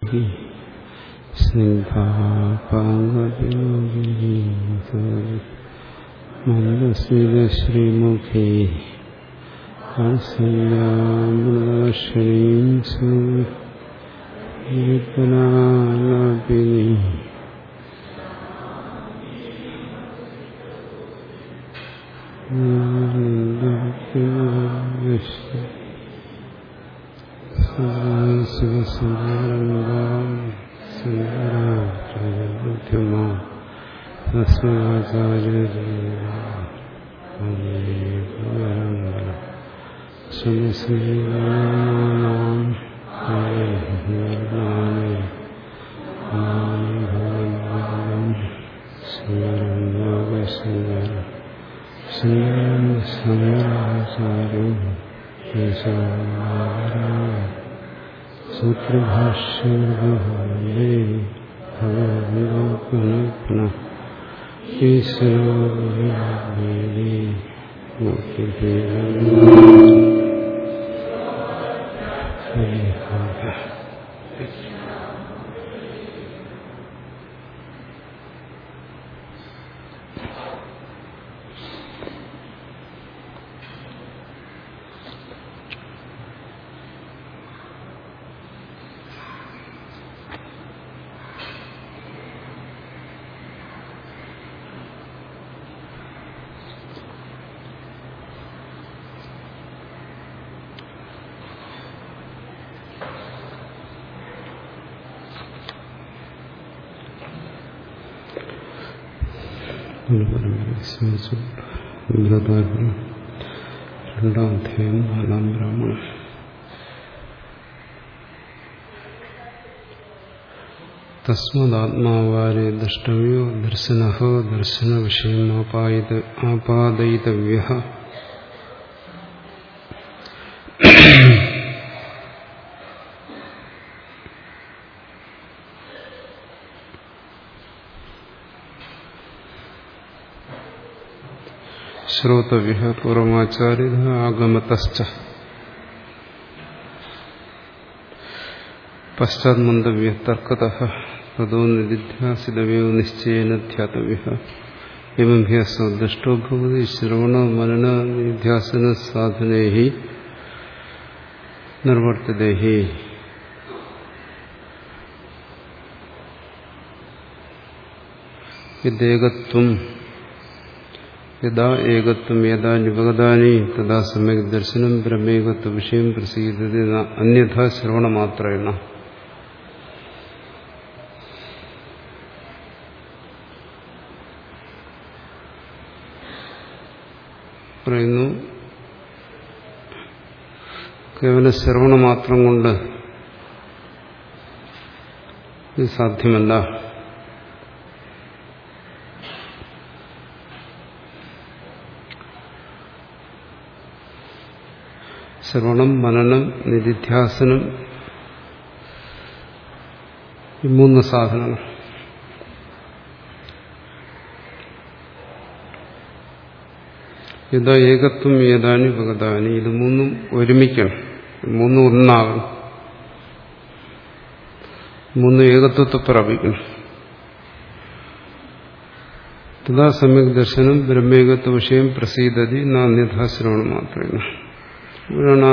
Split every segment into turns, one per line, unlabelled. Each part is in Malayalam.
മന്ദസ്മിതശ്രീമുഖേ ഹർസല്ലാമൃതശ്രീം സീതനാലാപിനി സൂത്രഭാഷ്യേ ഭഗവന്തുന രണ്ടാം അധ്യായം നാലാം ബ്രാഹ്മണം തസ്മദാത്മാവാരെ ദ്രഷ്ടവ്യോ ദർശന ദർശന വിഷയം ആപാദയിതവ്യ ശ്രോതവ്യ പൂർവമാചാര്യ ആഗമതശ്ച പശ്ചാത്മന്തവ്യ തർക്കത തതോ നിധിധ്യാസിതവ്യോ നിശ്ചയേന ധ്യാതവ്യ എവം ഹ്യസോ ദുഷ്ടോ ഭവതി ശ്രവണ മനന നിധ്യാസന സാധനൈ നിർവർത്തതൈ ഇതേകത്വം യഥാ ഏകത്വം യഥാ നിപഗതാനി തഥാ സമ്യക് ദർശനം ബ്രഹ്മേകത്വ വിഷയം പ്രസീദതി അന്യഥ ശ്രവണമാത്രേണ പറയുന്നു കേവല ശ്രവണമാത്രം കൊണ്ട് ഇത് സാധ്യമല്ല ശ്രവണം മനനം നിധിധ്യാസനം ഈ മൂന്ന് സാധനങ്ങൾ യഥാ ഏകത്വം ഏതാനി ഭഗതാനി ഇത് മൂന്നും ഒരുമിക്കണം മൂന്നും ഒന്നാകണം മൂന്ന് ഏകത്വത്തെ പ്രാപിക്കണം തഥാ സമ്യക് ദർശനം ബ്രഹ്മേകത്വ വിഷയം പ്രസീദതി നാന്യഥാശ്രവണം മാത്രമേ ഇവിടാണ്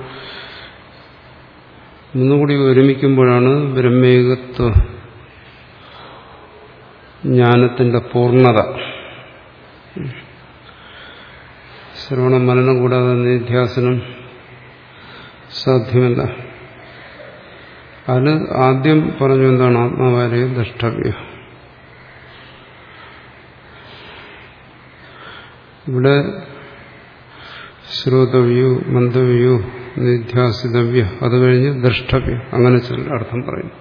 ഒന്നുകൂടി ഒരുമിക്കുമ്പോഴാണ് ബ്രഹ്മേകത്വ ജ്ഞാനത്തിന്റെ പൂർണ്ണത ശ്രവണം മനനം കൂടാതെ നിധ്യാസനം സാധ്യമല്ല അത് ആദ്യം പറഞ്ഞു എന്താണ് ആത്മാവാരെ ദ്രഷ്ടവ്യ ഇവിടെ ശ്രോതവ്യോ മന്ദവ്യോ നിധ്യാസിതവ്യ അത് കഴിഞ്ഞ് ദ്രഷ്ടവ്യം അങ്ങനെ ചില അർത്ഥം പറയുന്നു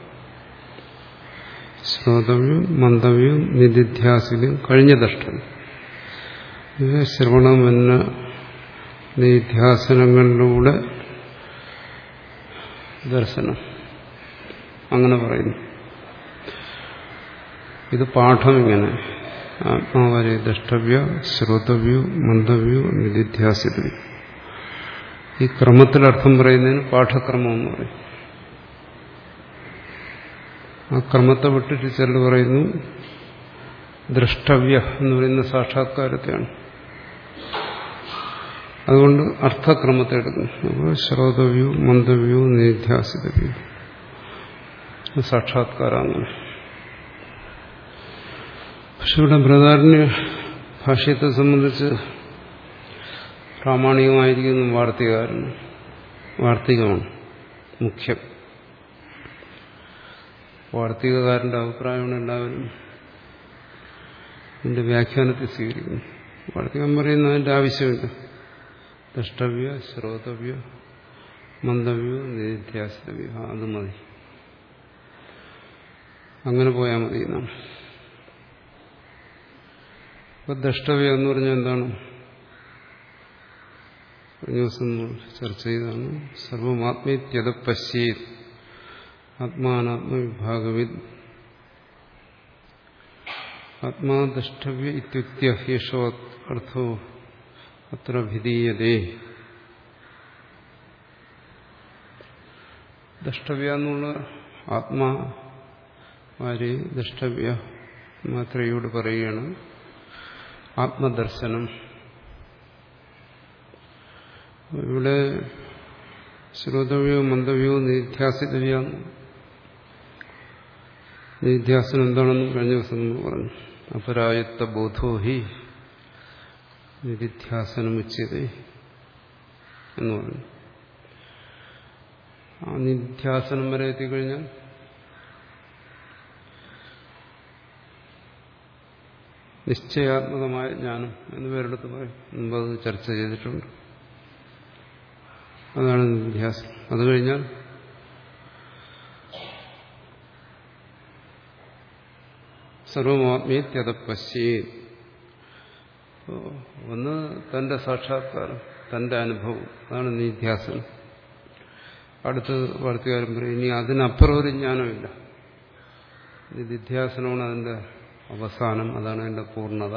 ശ്രോതവ്യം മന്ദവ്യം നിധിധ്യാസിതം കഴിഞ്ഞ ദ്രഷ്ടവ്യം ഇത് ശ്രവണമെന്ന നിധ്യാസനങ്ങളിലൂടെ ദർശനം അങ്ങനെ പറയുന്നു ഇത് പാഠം ഇങ്ങനെ ആത്മാവരെ ദ്രഷ്ടവ്യ ശ്രോതവ്യോ മന്ദവ്യോ നിധിധ്യാസിതവ്യോ ഈ ക്രമത്തിൽ അർത്ഥം പറയുന്നതിന് പാഠക്രമം എന്ന് പറയും ആ ക്രമത്തെ വിട്ടിട്ട് ചിലർ പറയുന്നു ദ്രഷ്ടവ്യ എന്ന് പറയുന്ന സാക്ഷാത്കാരത്തെയാണ് അതുകൊണ്ട് അർത്ഥക്രമത്തെ എടുക്കും അപ്പോൾ ശ്രോതവ്യൂ മന്ദവ്യൂ നിധ്യാസിതവ്യൂ സാക്ഷാത്കാരാണ് പക്ഷെ ഇവിടെ ബൃഹദാരണ്യ ഭാഷ്യത്തെ സംബന്ധിച്ച് പ്രാമാണികമായിരിക്കുന്ന വാർത്തികാരൻ വാർത്തികമാണ് മുഖ്യം വാർത്തികകാരന്റെ അഭിപ്രായമാണ് എല്ലാവരും ഇതിന്റെ വ്യാഖ്യാനത്തെ സ്വീകരിക്കുന്നു വാർത്തികം പറയുന്ന അതിന്റെ ആവശ്യമില്ല ദ്രഷ്ടവ്യ ശ്രോതവ്യ മന്ദവ്യോ നിധ്യാസിതവ്യ അത് മതി അങ്ങനെ പോയാൽ മതി എന്നാണ് ഇപ്പൊ ദ്രഷ്ടവ്യ എന്ന് പറഞ്ഞാൽ എന്താണ് കഴിഞ്ഞ ദിവസം ചർച്ച ചെയ്താണ് സർവമാത്മീത്യത പശ്യേത് ആത്മാനാത്മവിഭാഗവിത് ആത്മാദ്രഷ്ടവ്യ ഇത്യുക്തിയ ഹേഷോ അർത്ഥോ അത്ര ഭിതീയതേ ദ്രഷ്ടവ്യ എന്നുള്ള ആത്മാ ആര് ദ്രഷ്ടവ്യ മാത്രയോട് പറയുകയാണ് ആത്മദർശനം ഇവിടെ ശ്രോതവ്യോ മന്ദവ്യോ നിധ്യാസിതവ്യ നിധ്യാസനം എന്താണെന്ന് കഴിഞ്ഞ ദിവസം നമ്മൾ പറഞ്ഞു അപരായത്ത ബോധോ ഹി നിധ്യാസനം ഉച്ചത് എന്ന് പറഞ്ഞു ആ നിധ്യാസനം വരെ എത്തിക്കഴിഞ്ഞാൽ നിശ്ചയാത്മകമായ ജ്ഞാനം എന്ന് പേരെടുത്ത് പറയും മുമ്പ് അത് ചർച്ച ചെയ്തിട്ടുണ്ട് അതാണ് നിധ്യാസം അത് കഴിഞ്ഞാൽ സർവമാത്മീത്യതപ്പശ്യേ ഒന്ന് തന്റെ സാക്ഷാത്കാരം തന്റെ അനുഭവം അതാണ് നിധ്യാസനം അടുത്ത് വാർത്തകാരൻ പറയും ഇനി അതിനപ്പുറം ഒരു ജ്ഞാനമില്ല നിധ്യാസനമാണ് അതിന്റെ അവസാനം അതാണ് അതിന്റെ പൂർണ്ണത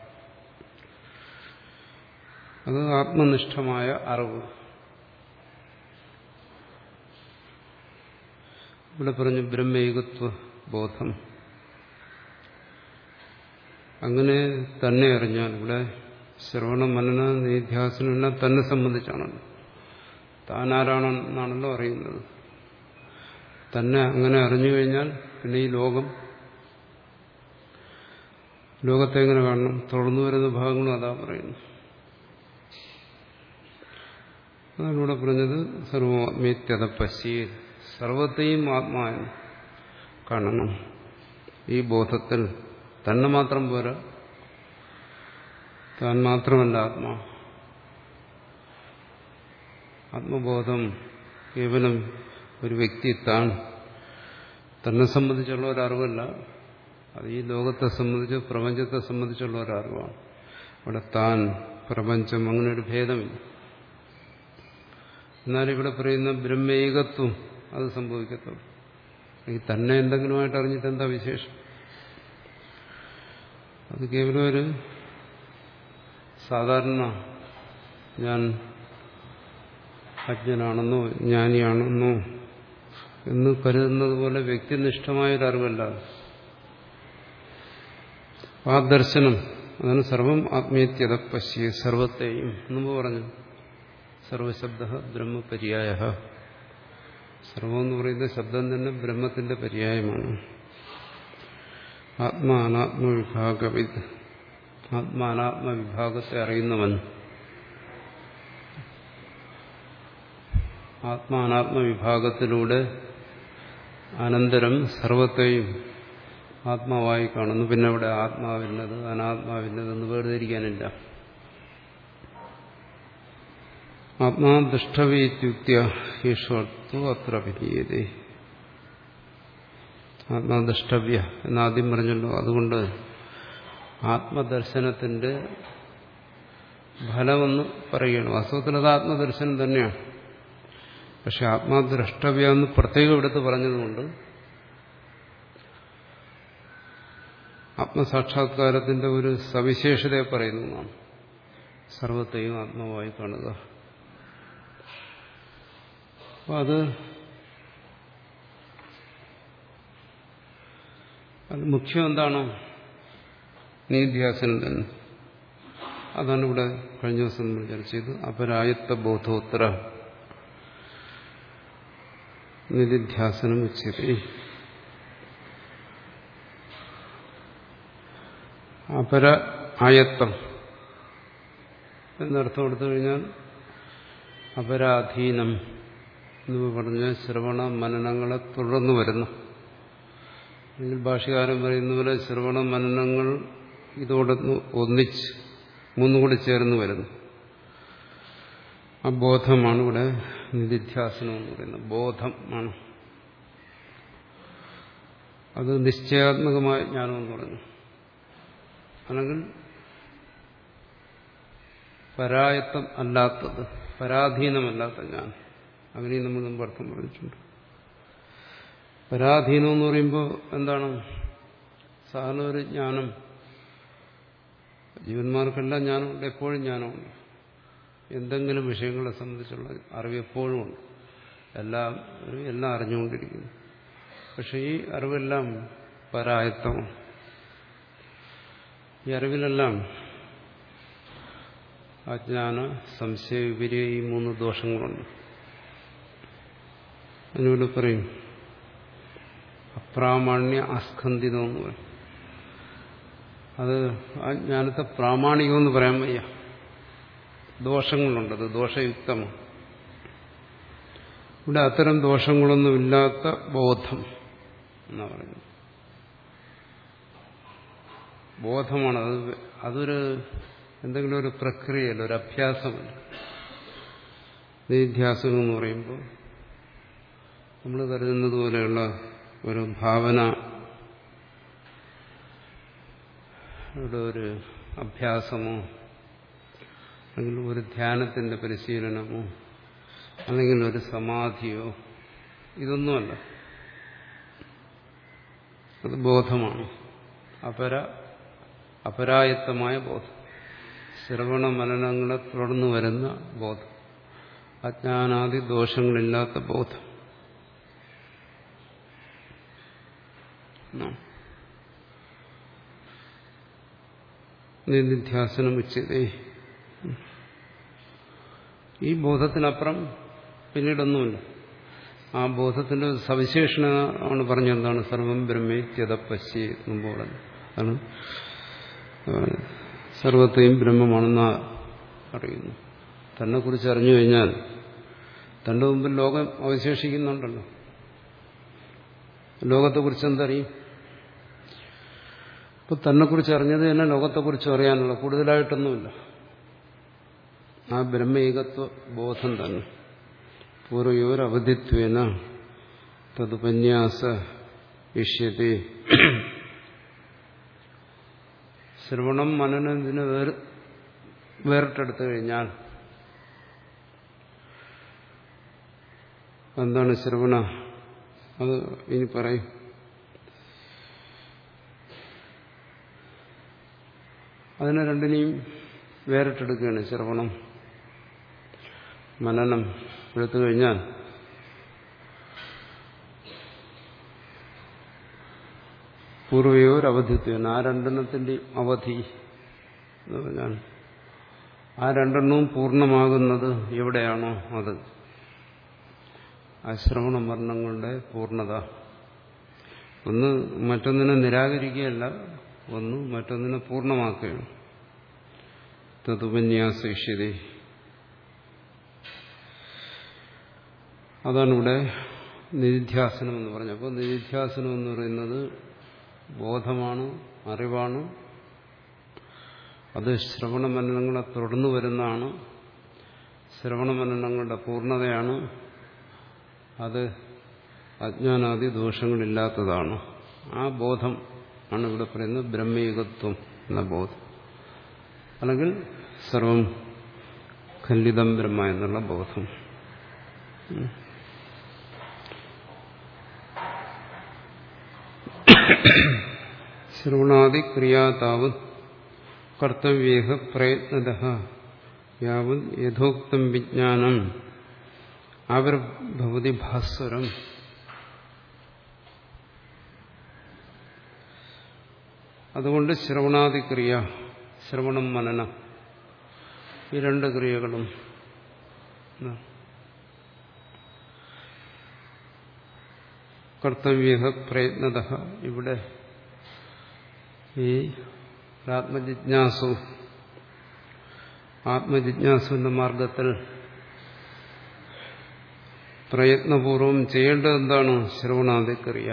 അത് ആത്മനിഷ്ഠമായ അറിവ് ഇവിടെ പറഞ്ഞു ബ്രഹ്മേകത്വ ബോധം അങ്ങനെ തന്നെ അറിഞ്ഞാൽ ഇവിടെ ശ്രവണ മനന നിധ്യാസനം തന്നെ സംബന്ധിച്ചാണല്ലോ താനാരാണെന്നാണല്ലോ അറിയുന്നത് തന്നെ അങ്ങനെ അറിഞ്ഞു കഴിഞ്ഞാൽ പിന്നെ ഈ ലോകം ലോകത്തെ എങ്ങനെ കാണണം തുടർന്നു വരുന്ന ഭാഗങ്ങളും അതാ പറയുന്നു അതാണ് ഇവിടെ പറഞ്ഞത് സർവമാത്മീത്യത പശ്യേ സർവത്തെയും ആത്മാവിന് കാണണം ഈ ബോധത്തിൽ തന്നെ മാത്രം പോരാ താൻ മാത്രമല്ല ആത്മാ ആത്മബോധം കേവലം ഒരു വ്യക്തി താൻ തന്നെ സംബന്ധിച്ചുള്ള ഒരറിവല്ല അത് ഈ ലോകത്തെ സംബന്ധിച്ച് പ്രപഞ്ചത്തെ സംബന്ധിച്ചുള്ള ഒരറിവാണ് ഇവിടെ താൻ പ്രപഞ്ചം അങ്ങനെ ഒരു ഭേദമില്ല എന്നാൽ ഇവിടെ പറയുന്ന ബ്രഹ്മേകത്വം അത് സംഭവിക്കത്തുള്ളൂ ഈ തന്നെ എന്തെങ്കിലുമായിട്ട് അറിഞ്ഞിട്ട് എന്താ വിശേഷം അത് കേവലം ഒരു സാധാരണ ഞാൻ അജ്ഞനാണെന്നോ ജ്ഞാനിയാണെന്നോ എന്ന് കരുതുന്നത് പോലെ വ്യക്തിനിഷ്ഠമായൊരു അറിവല്ല ആ ദർശനം അതാണ് സർവം ആത്മീയത്യത പശ്യ സർവത്തെയും മുമ്പ് പറഞ്ഞു സർവശബ്ദ ബ്രഹ്മപര്യായ സർവം എന്ന് പറയുന്ന ശബ്ദം തന്നെ ബ്രഹ്മത്തിന്റെ പര്യായമാണ് ആത്മാനാത്മവിഭാഗവിത് ആത്മാനാത്മവിഭാഗത്തെ അറിയുന്നവൻ ആത്മാനാത്മവിഭാഗത്തിലൂടെ അനന്തരം സർവത്തെയും ആത്മാവായി കാണുന്നു പിന്നെ അവിടെ ആത്മാവിന്നത് അനാത്മാവിന്നത് എന്ന് വേർതിരിക്കാനില്ല ആത്മാദുഷ്ടവീത്യുക്തിയ ഈശ്വർത്തു അത്ര വിധീയതേ ആത്മദൃഷ്ടവ്യ എന്നാദ്യം പറഞ്ഞല്ലോ അതുകൊണ്ട് ആത്മദർശനത്തിന്റെ ഫലമെന്ന് പറയുകയാണ് വാസ്തവത്തിൽ അത് ആത്മദർശനം തന്നെയാണ് പക്ഷെ ആത്മാദ്രഷ്ടവ്യ എന്ന് പ്രത്യേകം എടുത്ത് പറഞ്ഞതുകൊണ്ട് ആത്മസാക്ഷാത്കാരത്തിന്റെ ഒരു സവിശേഷതയെ പറയുന്നതാണ് സർവത്തെയും ആത്മാവായി കാണുക അപ്പോൾ അത് അത് മുഖ്യം എന്താണ് നീധ്യാസനം തന്നെ അതാണ് ഇവിടെ കഴിഞ്ഞ ദിവസം നമ്മൾ ചർച്ച ചെയ്ത് അപരായത്വ ബോധോത്തര നിധിധ്യാസനം ഉച്ചതി അപര ആയത്വം എന്നർത്ഥം എടുത്തു കഴിഞ്ഞാൽ അപരാധീനം എന്ന് പറഞ്ഞ ശ്രവണ മനനങ്ങളെ തുടർന്നു വരുന്നു അല്ലെങ്കിൽ ഭാഷകാരൻ പറയുന്ന പോലെ ശ്രവണ മനനങ്ങൾ ഇതോടൊന്ന് ഒന്നിച്ച് മൂന്നും കൂടി ചേർന്ന് വരുന്നു ആ ബോധമാണ് ഇവിടെ നിധിധ്യാസനം എന്ന് പറയുന്നത് ബോധം ആണ് അത് നിശ്ചയാത്മകമായ ജ്ഞാനം എന്ന് പറഞ്ഞു അല്ലെങ്കിൽ പരായത്വം അല്ലാത്തത് പരാധീനമല്ലാത്ത ജ്ഞാനം അങ്ങനെ നമ്മൾ മുമ്പ് അർത്ഥം പറഞ്ഞിട്ടുണ്ട് പരാധീനം എന്ന് പറയുമ്പോൾ എന്താണ് സാധാരണ ഒരു ജ്ഞാനം ജീവന്മാർക്കെല്ലാം ജ്ഞാനമുണ്ട് എപ്പോഴും ജ്ഞാനമുണ്ട് എന്തെങ്കിലും വിഷയങ്ങളെ സംബന്ധിച്ചുള്ള അറിവ് എപ്പോഴും ഉണ്ട് എല്ലാം എല്ലാം അറിഞ്ഞുകൊണ്ടിരിക്കുന്നു പക്ഷെ ഈ അറിവെല്ലാം പരായത്വമാണ് ഈ അറിവിലെല്ലാം അജ്ഞാന സംശയ വിപര്യ ഈ മൂന്ന് ദോഷങ്ങളുണ്ട് അതിനോട് പറയും അപ്രാമാണ്യ അസ്കന്ധിതം എന്ന് പറയും അത് ആ ജ്ഞാനത്തെ പ്രാമാണികമെന്ന് പറയാൻ വയ്യ ദോഷങ്ങളുണ്ട് അത് ദോഷയുക്തമാണ് ഇവിടെ അത്തരം ദോഷങ്ങളൊന്നുമില്ലാത്ത ബോധം എന്നാ പറയുന്നത് ബോധമാണ് അത് അതൊരു എന്തെങ്കിലും ഒരു പ്രക്രിയയല്ല ഒരു അഭ്യാസമല്ല നിധ്യാസനം എന്ന് പറയുമ്പോൾ നമ്മൾ കരുതുന്നത് പോലെയുള്ള ഒരു ഭാവന ഒരു അഭ്യാസമോ അല്ലെങ്കിൽ ഒരു ധ്യാനത്തിന്റെ പരിശീലനമോ അല്ലെങ്കിൽ ഒരു സമാധിയോ ഇതൊന്നുമല്ല അത് ബോധമാണ് അപര അപരായത്തമായ ബോധം ശ്രവണ മനനങ്ങളെ തുടർന്നു വരുന്ന ബോധം അജ്ഞാനാദി ദോഷങ്ങളില്ലാത്ത ബോധം നിധ്യാസനം ഉച്ചതേ ഈ ബോധത്തിനപ്പുറം പിന്നീടൊന്നുമില്ല ആ ബോധത്തിന്റെ സവിശേഷണ ആണ് പറഞ്ഞെന്താണ് സർവം ബ്രഹ്മേ ത്യതപ്പശ്യേ മുമ്പ് പറഞ്ഞു അതാണ് സർവത്തെയും ബ്രഹ്മമാണെന്ന് അറിയുന്നു തന്നെ കുറിച്ച് അറിഞ്ഞു കഴിഞ്ഞാൽ തന്റെ മുമ്പിൽ ലോകം അവശേഷിക്കുന്നുണ്ടല്ലോ ലോകത്തെക്കുറിച്ച് എന്തറിയും ഇപ്പൊ തന്നെക്കുറിച്ച് അറിഞ്ഞത് തന്നെ ലോകത്തെക്കുറിച്ച് അറിയാനുള്ള കൂടുതലായിട്ടൊന്നുമില്ല ആ ബ്രഹ്മേകത്വ ബോധം തന്നെ പൂർവയോരവധിത്വേന തതുപന്യാസ ഇഷ്യത്തെ ശ്രവണം മനനത്തിന് വേർ വേറിട്ടെടുത്തു കഴിഞ്ഞാൽ എന്താണ് ശ്രവണ അത് ഇനി പറയും അതിനെ രണ്ടിനെയും വേറിട്ടെടുക്കുകയാണ് ശ്രവണം മനനം എടുത്തു കഴിഞ്ഞാൽ പൂർവയോരവധിത്വം ആ രണ്ടെണ്ണത്തിൻ്റെയും അവധി എന്ന് പറഞ്ഞാൽ ആ രണ്ടെണ്ണവും പൂർണ്ണമാകുന്നത് എവിടെയാണോ അത് ആ ശ്രവണ മരണങ്ങളുടെ പൂർണ്ണത ഒന്ന് മറ്റൊന്നിനെ നിരാകരിക്കുകയല്ല ഒന്ന് മറ്റൊന്നിനെ പൂർണ്ണമാക്കുകയാണ് തതുപന്യാസിഷ്യത അതാണ് ഇവിടെ നിധിധ്യാസനം എന്ന് പറഞ്ഞത് അപ്പോൾ നിധിധ്യാസനം എന്ന് പറയുന്നത് ബോധമാണ് അറിവാണ് അത് ശ്രവണ മനനങ്ങളെ തുടർന്നു വരുന്നതാണ് ശ്രവണ മനനങ്ങളുടെ പൂർണ്ണതയാണ് അത് അജ്ഞാനാദി ദോഷങ്ങളില്ലാത്തതാണ് ആ ബോധം ആണ് ഇവിടെ പറയുന്നത് ബ്രഹ്മയുഗത്വം എന്ന ബോധം അല്ലെങ്കിൽ സർവം ഖല്ലിതം ബ്രഹ്മ എന്നുള്ള ബോധം ശ്രവണാദി ക്രിയാതാവ് കർത്തവ്യേഹ പ്രയത്നത യാവത് യഥോക്തം വിജ്ഞാനം ആവിർഭവതി ഭാസ്വരം അതുകൊണ്ട് ശ്രവണാദിക്രിയ ശ്രവണം മനനം ഈ രണ്ട് ക്രിയകളും കർത്തവ്യ പ്രയത്നത ഇവിടെ ഈ ആത്മജിജ്ഞാസു ആത്മജിജ്ഞാസുവിന്റെ മാർഗത്തിൽ പ്രയത്നപൂർവം ചെയ്യേണ്ടത് എന്താണ് ശ്രവണാദിക്രിയ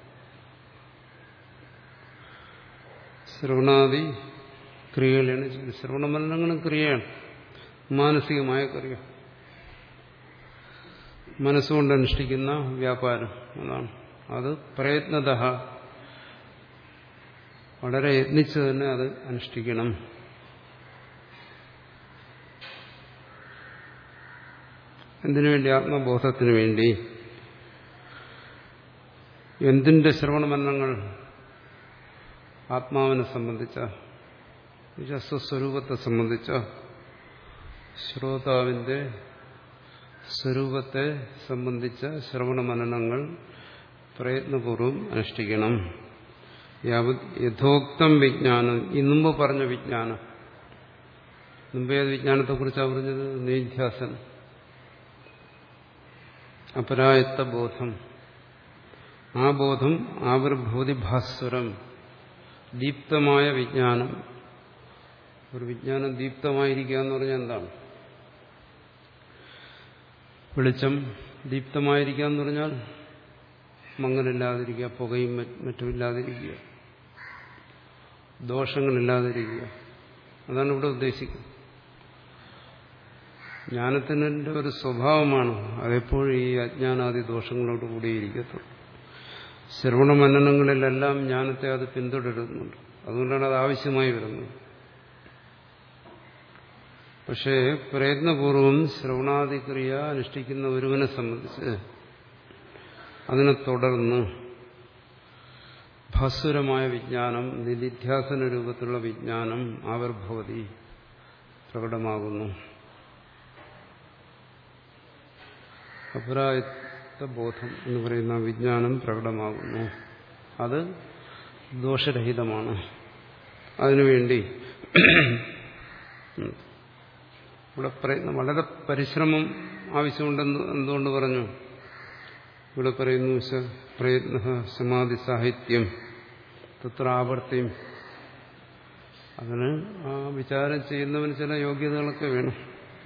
ശ്രവണാദി ക്രിയകളാണ് ശ്രവണമരണങ്ങളും ക്രിയയാണ് മാനസികമായ ക്രിയ മനസ്സുകൊണ്ട് അനുഷ്ഠിക്കുന്ന വ്യാപാരം അതാണ് അത് പ്രയത്നത വളരെ യത്നിച്ച് തന്നെ അത് അനുഷ്ഠിക്കണം എന്തിനു വേണ്ടി ആത്മബോധത്തിന് വേണ്ടി എന്തിന്റെ ശ്രവണമരണങ്ങൾ ആത്മാവിനെ സംബന്ധിച്ച സ്വസ്വരൂപത്തെ സംബന്ധിച്ച ശ്രോതാവിന്റെ സ്വരൂപത്തെ സംബന്ധിച്ച ശ്രവണമനനങ്ങൾ പ്രയത്നപൂർവ്വം അനുഷ്ഠിക്കണം യഥോക്തം വിജ്ഞാനം ഈ മുമ്പ് പറഞ്ഞ വിജ്ഞാനം മുമ്പേ വിജ്ഞാനത്തെക്കുറിച്ചാണ് പറഞ്ഞത് നീധ്യാസൻ അപരായത്ത ബോധം ആ ബോധം ആവിർഭൂതി ഭാസ്വരം ദീപ്തമായ വിജ്ഞാനം ഒരു വിജ്ഞാനം ദീപ്തമായിരിക്കുക എന്ന് പറഞ്ഞാൽ എന്താണ് വെളിച്ചം ദീപ്തമായിരിക്കുക എന്ന് പറഞ്ഞാൽ മങ്ങലില്ലാതിരിക്കുക പുകയും മറ്റുമില്ലാതിരിക്കുക ദോഷങ്ങളില്ലാതിരിക്കുക അതാണ് ഇവിടെ ഉദ്ദേശിക്കുന്നത് ജ്ഞാനത്തിൻ്റെ ഒരു സ്വഭാവമാണ് അതെപ്പോഴും ഈ അജ്ഞാനാദി ദോഷങ്ങളോട് കൂടിയിരിക്കത്തുള്ളൂ ശ്രവണമനനങ്ങളിലെല്ലാം ജ്ഞാനത്തെ അത് പിന്തുടരുന്നുണ്ട് അതുകൊണ്ടാണ് അത് ആവശ്യമായി വരുന്നത് പക്ഷേ പ്രയത്നപൂർവം ശ്രവണാദിക്രിയ അനുഷ്ഠിക്കുന്ന ഒരുവനെ സംബന്ധിച്ച് അതിനെ തുടർന്ന് ഭാസുരമായ വിജ്ഞാനം നിധിധ്യാസന രൂപത്തിലുള്ള വിജ്ഞാനം ആവിർഭവതി പ്രകടമാകുന്നു അപരായത്ത ബോധം എന്ന് പറയുന്ന വിജ്ഞാനം പ്രകടമാകുന്നു അത് ദോഷരഹിതമാണ് അതിനുവേണ്ടി ഇവിടെ പ്രയത്നം വളരെ പരിശ്രമം ആവശ്യമുണ്ടെന്ന് എന്തുകൊണ്ട് പറഞ്ഞു ഇവിടെ പറയുന്നു പ്രയത്ന സമാധി സാഹിത്യം തത്ര ആവർത്തിയും അതിന് ആ വിചാരം ചെയ്യുന്നവന് ചില യോഗ്യതകളൊക്കെ വേണം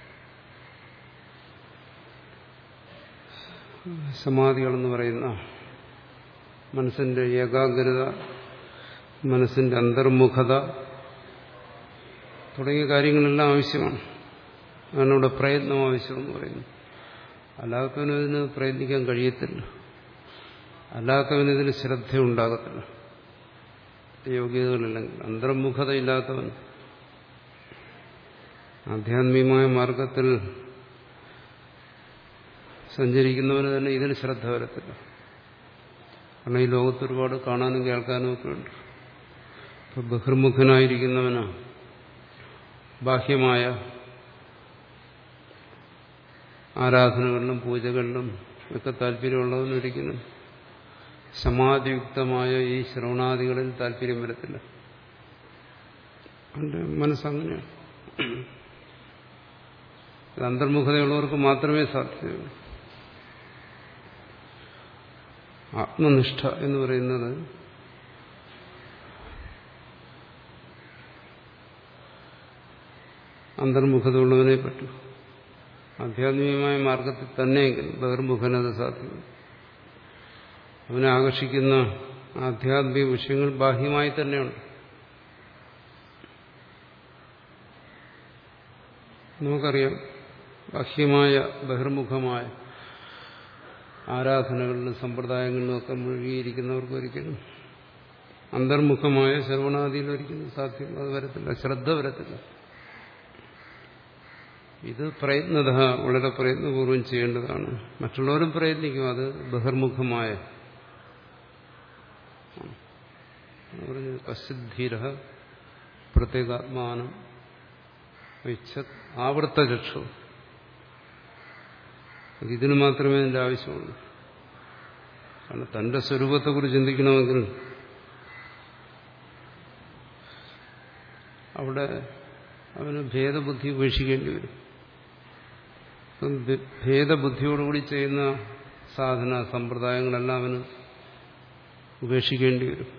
സമാധികളെന്ന് പറയുന്ന മനസ്സിന്റെ ഏകാഗ്രത മനസ്സിന്റെ അന്തർമുഖത തുടങ്ങിയ കാര്യങ്ങളെല്ലാം ആവശ്യമാണ് അതാണ് ഇവിടെ പ്രയത്നം ആവശ്യമെന്ന് പറയുന്നു അല്ലാത്തവന് ഇതിന് പ്രയത്നിക്കാൻ കഴിയത്തില്ല അല്ലാത്തവന് ഇതിന് ശ്രദ്ധയുണ്ടാകത്തില്ല യോഗ്യതകളില്ലെങ്കിൽ അന്തർമുഖതയില്ലാത്തവൻ ആധ്യാത്മികമായ മാർഗത്തിൽ സഞ്ചരിക്കുന്നവന് തന്നെ ഇതിന് ശ്രദ്ധ വരത്തില്ല കാരണം ഈ ലോകത്ത് ഒരുപാട് കാണാനും കേൾക്കാനും ഒക്കെ ഉണ്ട് ഇപ്പൊ ബഹിർമുഖനായിരിക്കുന്നവന് ബാഹ്യമായ ആരാധനകളിലും പൂജകളിലും ഒക്കെ താല്പര്യമുള്ളവനൊരിക്കലും സമാധിയുക്തമായ ഈ ശ്രവണാദികളിൽ താല്പര്യം വരത്തില്ല അവന്റെ മനസ്സങ്ങനെയാണ് അന്തർമുഖതയുള്ളവർക്ക് മാത്രമേ സാധ്യതയുള്ളൂ ആത്മനിഷ്ഠ എന്ന് പറയുന്നത് അന്തർമുഖതയുള്ളവനെ പറ്റൂ ആധ്യാത്മികമായ മാർഗത്തിൽ തന്നെയെങ്കിലും ബഹിർമുഖനത് സാധ്യത അവനെ ആകർഷിക്കുന്ന ആധ്യാത്മിക വിഷയങ്ങൾ ബാഹ്യമായി തന്നെയുണ്ട് നമുക്കറിയാം ബാഹ്യമായ ബഹിർമുഖമായ ആരാധനകളിലും സമ്പ്രദായങ്ങളിലും ഒക്കെ മുഴുകിയിരിക്കുന്നവർക്ക് ഒരിക്കലും അന്തർമുഖമായ ശ്രവണാദിയിൽ ഒരിക്കലും സാധ്യം അത് വരത്തില്ല ശ്രദ്ധ വരത്തില്ല ഇത് പ്രയത്നത വളരെ പ്രയത്നപൂർവ്വം ചെയ്യേണ്ടതാണ് മറ്റുള്ളവരും പ്രയത്നിക്കും അത് ബഹിർമുഖമായ പശുദ്ധീര പ്രത്യേകാത്മാനം ആവർത്തചക്ഷു ഇതിന് മാത്രമേ അതിൻ്റെ ആവശ്യമുള്ളൂ കാരണം തന്റെ സ്വരൂപത്തെക്കുറിച്ച് ചിന്തിക്കണമെങ്കിൽ അവിടെ അവന് ഭേദബുദ്ധി ഉപേക്ഷിക്കേണ്ടി വരും ഭേദബുദ്ധിയോടുകൂടി ചെയ്യുന്ന സാധന സമ്പ്രദായങ്ങളെല്ലാം അവന് ഉപേക്ഷിക്കേണ്ടി വരും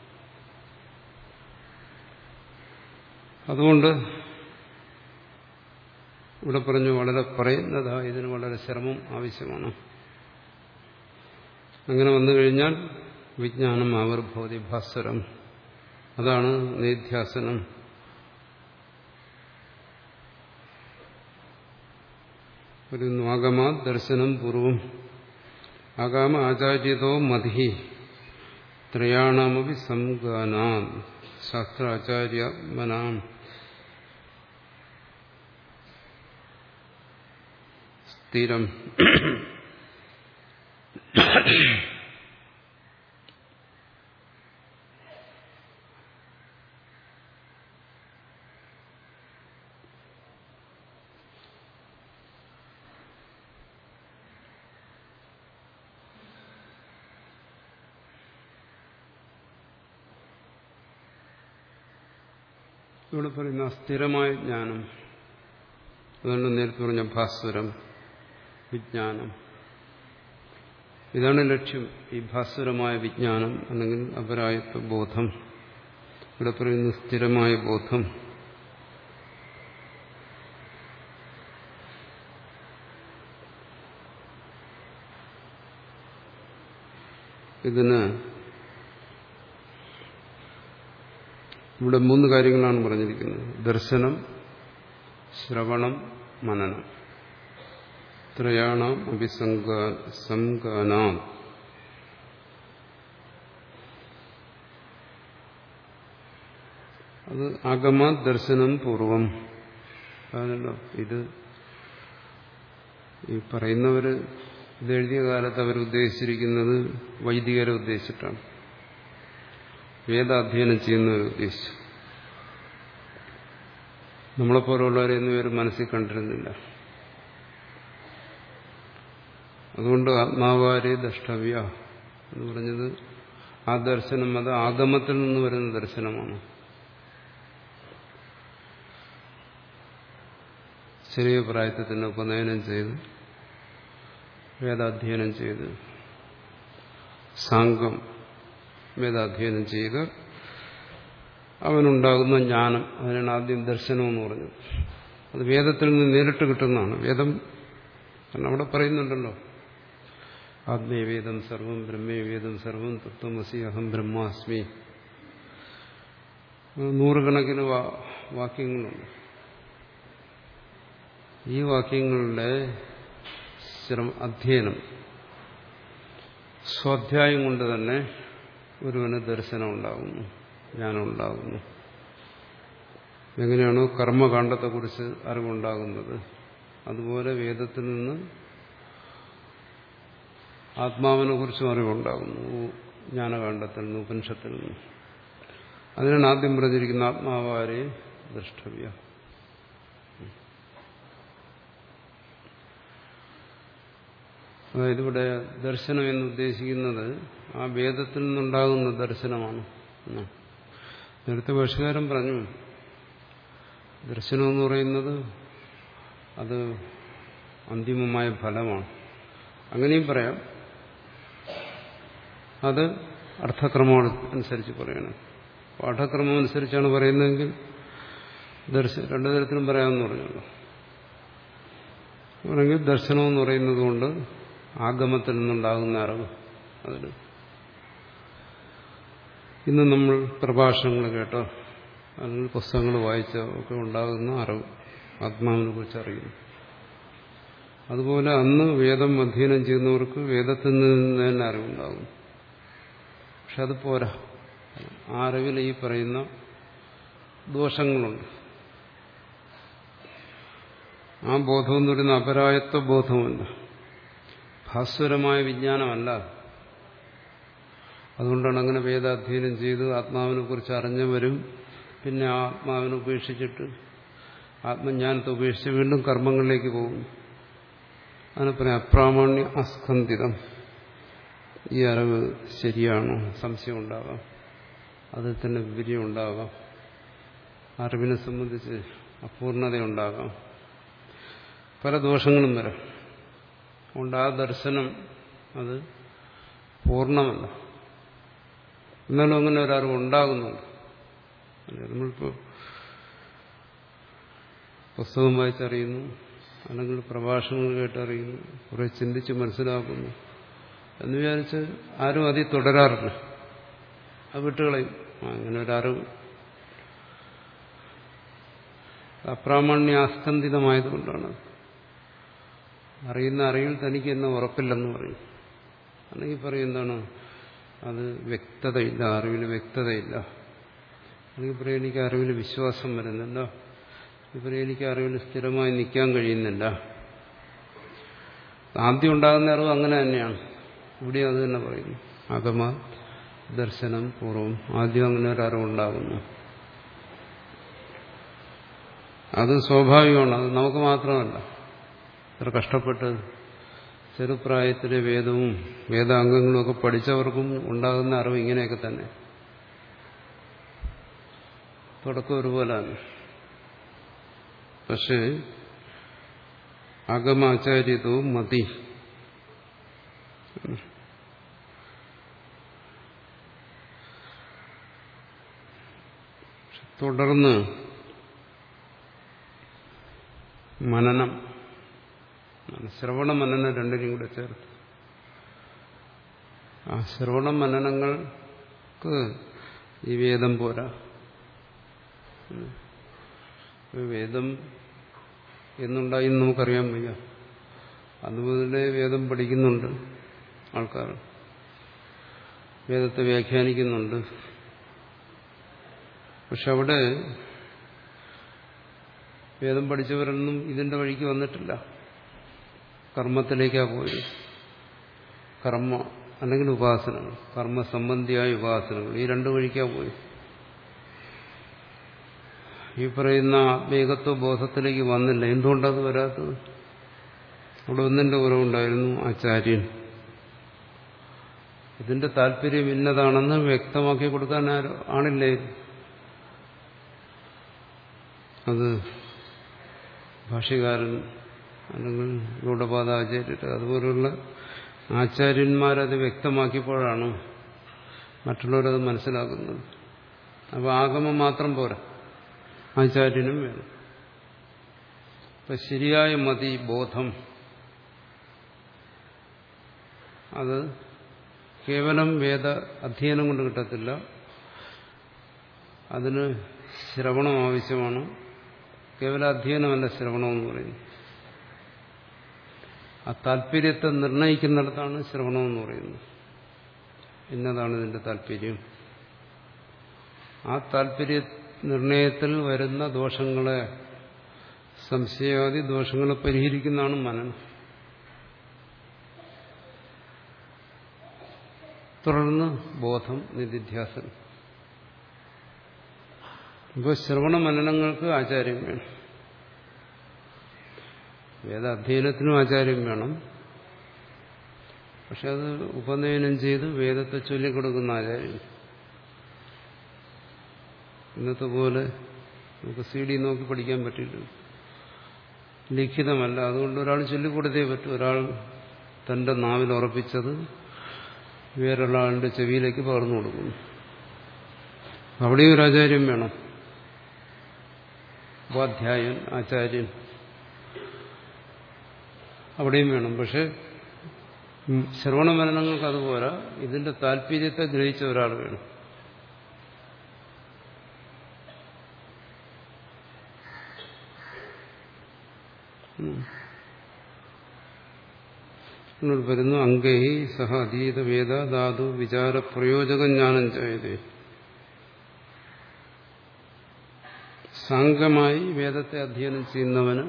അതുകൊണ്ട് ഇവിടെ പറഞ്ഞു വളരെ പറയുന്നതാ ഇതിന് വളരെ ശ്രമം ആവശ്യമാണ് അങ്ങനെ വന്നു കഴിഞ്ഞാൽ വിജ്ഞാനം ആവിർഭവതി ഭാസ്വരം അതാണ് നിധ്യാസനം ഒരു ആഗമാ ദർശനം പൂർവം ആഗാമ ആചാര്യതോ മതി ത്രയാണമപി സംഗാനാം ശാസ്ത്രാചാര്യമനാം സ്ഥിരം ഇവിടെ പറയുന്ന സ്ഥിരമായ ജ്ഞാനം അതുകൊണ്ട് നേരത്തെ പറഞ്ഞ ഭാസ്വരം വിജ്ഞാനം ഇതാണ് ലക്ഷ്യം ഈ ഭാസ്വരമായ വിജ്ഞാനം അല്ലെങ്കിൽ അപരായത്വ ബോധം ഇവിടെ പറയുന്ന സ്ഥിരമായ ബോധം ഇതിന് ഇവിടെ മൂന്ന് കാര്യങ്ങളാണ് പറഞ്ഞിരിക്കുന്നത് ദർശനം ശ്രവണം മനനം ത്രയാണാം അഭിസംഗാനാം അത് ആഗമ ദർശനം പൂർവം അതല്ലോ ഇത് ഈ പറയുന്നവര് ഇതെഴുതിയ കാലത്ത് അവർ ഉദ്ദേശിച്ചിരിക്കുന്നത് വൈദികരെ ഉദ്ദേശിച്ചിട്ടാണ് വേദാധ്യയനം ചെയ്യുന്നവരെ ഉദ്ദേശിച്ചു നമ്മളെപ്പോലുള്ളവരെയൊന്നും ഇവർ മനസ്സിൽ കണ്ടിരുന്നില്ല അതുകൊണ്ട് ആത്മാവാരെ ദ്രഷ്ടവ്യ എന്ന് പറഞ്ഞത് ആ ദർശനം അത് ആഗമത്തിൽ നിന്ന് വരുന്ന ദർശനമാണ് ചെറിയ പ്രായത്തിൽ തന്നെ ഉപനയനം ചെയ്ത് വേദാധ്യയനം ചെയ്ത് സാങ്കം വേദാധ്യയനം ചെയ്ത് അവനുണ്ടാകുന്ന ജ്ഞാനം അതിനാണ് ആദ്യം ദർശനം എന്ന് പറഞ്ഞത് അത് വേദത്തിൽ നിന്ന് നേരിട്ട് കിട്ടുന്നതാണ് വേദം കാരണം അവിടെ പറയുന്നുണ്ടല്ലോ ആത്മീയവേദം സർവം ബ്രഹ്മേവേദം സർവം തത്വമസി അഹം ബ്രഹ്മാസ്മി നൂറുകണക്കിന് വാക്യങ്ങളുണ്ട് ഈ വാക്യങ്ങളുടെ അധ്യയനം സ്വാധ്യായം കൊണ്ട് തന്നെ ഒരുവന് ദർശനം ഉണ്ടാകുന്നു ജ്ഞാനം ഉണ്ടാകുന്നു എങ്ങനെയാണോ കർമ്മകാണ്ഡത്തെക്കുറിച്ച് അറിവുണ്ടാകുന്നത് അതുപോലെ വേദത്തിൽ നിന്ന് ആത്മാവിനെ കുറിച്ചും അറിവുണ്ടാകുന്നു ജ്ഞാനകാണ്ഡത്തിൽ നിന്ന് ഉപനിഷത്തിൽ നിന്ന് അതിനാണ് ആദ്യം പറഞ്ഞിരിക്കുന്ന ആത്മാവാരെ ദ്രഷ്ടവ്യ അതായത് ഇവിടെ ദർശനം എന്ന് ഉദ്ദേശിക്കുന്നത് ആ വേദത്തിൽ നിന്നുണ്ടാകുന്ന ദർശനമാണ് നേരത്തെ ഭാഷകാരൻ പറഞ്ഞു ദർശനം എന്ന് പറയുന്നത് അത് അന്തിമമായ ഫലമാണ് അങ്ങനെയും പറയാം അത് അർത്ഥക്രമം അനുസരിച്ച് പറയണം പാഠക്രമം അനുസരിച്ചാണ് പറയുന്നതെങ്കിൽ ദർശ രണ്ടു തരത്തിലും പറയാമെന്ന് പറഞ്ഞല്ലോ അല്ലെങ്കിൽ ദർശനം എന്ന് പറയുന്നത് കൊണ്ട് ആഗമത്തിൽ നിന്നുണ്ടാകുന്ന അറിവ് അതിൽ ഇന്ന് നമ്മൾ പ്രഭാഷണങ്ങൾ കേട്ടോ അല്ലെങ്കിൽ പുസ്തകങ്ങൾ വായിച്ചോ ഒക്കെ ഉണ്ടാകുന്ന അറിവ് ആത്മാവിനെ കുറിച്ച് അറിയുന്നു അതുപോലെ അന്ന് വേദം അധ്യയനം ചെയ്യുന്നവർക്ക് വേദത്തിൽ നിന്ന് തന്നെ അറിവുണ്ടാകും പക്ഷെ അത് പോരാ ആ അറിവിൽ ഈ പറയുന്ന ദോഷങ്ങളുണ്ട് ആ ബോധം എന്ന് പറയുന്ന അപരായത്വ ബോധമല്ല ഭാസ്വരമായ വിജ്ഞാനമല്ല അതുകൊണ്ടാണ് അങ്ങനെ വേദാധ്യയനം ചെയ്ത് ആത്മാവിനെ കുറിച്ച് അറിഞ്ഞവരും പിന്നെ ആ ആത്മാവിനെ ഉപേക്ഷിച്ചിട്ട് ആത്മജ്ഞാനത്തെ ഉപേക്ഷിച്ച് വീണ്ടും കർമ്മങ്ങളിലേക്ക് പോകും അതിനെ പറയാം അപ്രാമാണ്യ അസ്കന്ധിതം ഈ അറിവ് ശരിയാണോ സംശയം ഉണ്ടാകാം അതിൽ തന്നെ വിപര്യം ഉണ്ടാകാം അറിവിനെ സംബന്ധിച്ച് അപൂർണതയുണ്ടാകാം പല ദോഷങ്ങളും വരാം അതുകൊണ്ട് ആ ദർശനം അത് പൂർണ്ണമല്ല എന്നാലും അങ്ങനെ ഒരറിവ് ഉണ്ടാകുന്നുണ്ട് നമ്മളിപ്പോൾ പുസ്തകം വായിച്ചറിയുന്നു അല്ലെങ്കിൽ പ്രഭാഷണങ്ങൾ കേട്ടറിയുന്നു കുറെ ചിന്തിച്ച് മനസ്സിലാക്കുന്നു എന്ന് വിചാരിച്ച് ആരും അതിൽ തുടരാറില്ല അത് വിട്ടുകളയും അങ്ങനെ ഒരറിവ് അപ്രാമാണ്യാസ്കന്ധിതമായതുകൊണ്ടാണ് അറിയുന്ന അറിവിൽ തനിക്ക് എന്നെ ഉറപ്പില്ലെന്ന് പറയും അല്ലെങ്കിൽ പറയും എന്താണ് അത് വ്യക്തതയില്ല അറിവിൽ വ്യക്തതയില്ല അല്ലെങ്കിൽ പറയും എനിക്ക് അറിവിൽ വിശ്വാസം വരുന്നില്ല ഇവരെ എനിക്ക് അറിവിൽ സ്ഥിരമായി നിൽക്കാൻ കഴിയുന്നില്ല ആദ്യം ഉണ്ടാകുന്ന അറിവ് അങ്ങനെ തന്നെയാണ് ഇവിടെ അത് തന്നെ പറയുന്നു അകമ ദർശനം പൂർവം ആദ്യം അങ്ങനെ ഒരു അറിവുണ്ടാകുന്നു അത് സ്വാഭാവികമാണ് അത് നമുക്ക് മാത്രമല്ല എത്ര കഷ്ടപ്പെട്ട് ചെറുപ്രായത്തിലെ വേദവും വേദാംഗങ്ങളും ഒക്കെ പഠിച്ചവർക്കും ഉണ്ടാകുന്ന അറിവ് ഇങ്ങനെയൊക്കെ തന്നെ തുടക്കം ഒരുപോലാണ് പക്ഷേ അകമാചാര്യത്വവും മതി തുടർന്ന് മനനം ശ്രവണ മനനം രണ്ടിനും കൂടെ ചേർത്ത് ആ ശ്രവണ മനനങ്ങൾക്ക് ഈ വേദം പോരാ വേദം എന്നുണ്ടായി എന്ന് നമുക്കറിയാൻ വയ്യ അതുമുതലേ വേദം പഠിക്കുന്നുണ്ട് ആൾക്കാർ വേദത്തെ വ്യാഖ്യാനിക്കുന്നുണ്ട് പക്ഷെ അവിടെ വേദം പഠിച്ചവരൊന്നും ഇതിന്റെ വഴിക്ക് വന്നിട്ടില്ല കർമ്മത്തിലേക്കാ പോയത് കർമ്മ അല്ലെങ്കിൽ ഉപാസനകൾ കർമ്മസംബന്ധിയായ ഉപാസനകൾ ഈ രണ്ടു വഴിക്കാ പോയി ഈ പറയുന്ന ആത്മീകത്വ ബോധത്തിലേക്ക് വന്നില്ല എന്തുകൊണ്ടത് വരാത്തത് അവിടെ ഒന്നിന്റെ കുറവുണ്ടായിരുന്നു ആചാര്യൻ ഇതിന്റെ താല്പര്യം ഇന്നതാണെന്ന് വ്യക്തമാക്കി കൊടുക്കാൻ ആണില്ലേ അത് ഭാഷ്യകാരൻ അല്ലെങ്കിൽ ഗൗഡപാദാചാര്യർ അതുപോലുള്ള ആചാര്യന്മാരത് വ്യക്തമാക്കിയപ്പോഴാണ് മറ്റുള്ളവരത് മനസ്സിലാക്കുന്നത് അപ്പോൾ ആഗമം മാത്രം പോരാ ആചാര്യനും വേണം ഇപ്പം ശരിയായ മതി ബോധം അത് കേവലം വേദ അധ്യയനം കൊണ്ട് കിട്ടത്തില്ല അതിന് ശ്രവണം ആവശ്യമാണ് കേവല അധ്യയനമല്ല ശ്രവണമെന്ന് പറയുന്നത് ആ താല്പര്യത്തെ നിർണയിക്കുന്നിടത്താണ് ശ്രവണമെന്ന് പറയുന്നത് എന്നതാണ് ഇതിന്റെ താല്പര്യം ആ താല്പര്യ നിർണയത്തിൽ വരുന്ന ദോഷങ്ങളെ സംശയാദി ദോഷങ്ങളെ പരിഹരിക്കുന്നതാണ് മനനം തുടർന്ന് ബോധം നിധിധ്യാസനം ഇപ്പോൾ ശ്രവണ മനനങ്ങൾക്ക് ആചാര്യം വേണം വേദ അധ്യയനത്തിനും ആചാര്യം വേണം പക്ഷെ അത് ഉപനയനം ചെയ്ത് വേദത്തെ ചൊല്ലിക്കൊടുക്കുന്ന ആചാര്യം ഇന്നത്തെ പോലെ നമുക്ക് സി ഡി നോക്കി പഠിക്കാൻ പറ്റില്ല ലിഖിതമല്ല അതുകൊണ്ട് ഒരാൾ ചൊല്ലിക്കൊടുത്തേ പറ്റൂ ഒരാൾ തന്റെ നാവിൽ ഉറപ്പിച്ചത് വേറൊരാളുടെ ചെവിയിലേക്ക് പകർന്നു കൊടുക്കുന്നു അവിടെയും ഒരു ആചാര്യം വേണം ഉപാധ്യായൻ ആചാര്യൻ അവിടെയും വേണം പക്ഷെ ശ്രവണ മരണങ്ങൾക്ക് അതുപോലെ ഇതിന്റെ താല്പര്യത്തെ ഗ്രഹിച്ച ഒരാൾ വേണം വരുന്നു അംഗൈ സഹ അതീത വേദ ധാതു വിചാര പ്രയോജക ജ്ഞാനം ചെയ്തേ സാംഗമായി വേദത്തെ അധ്യയനം ചെയ്യുന്നവന്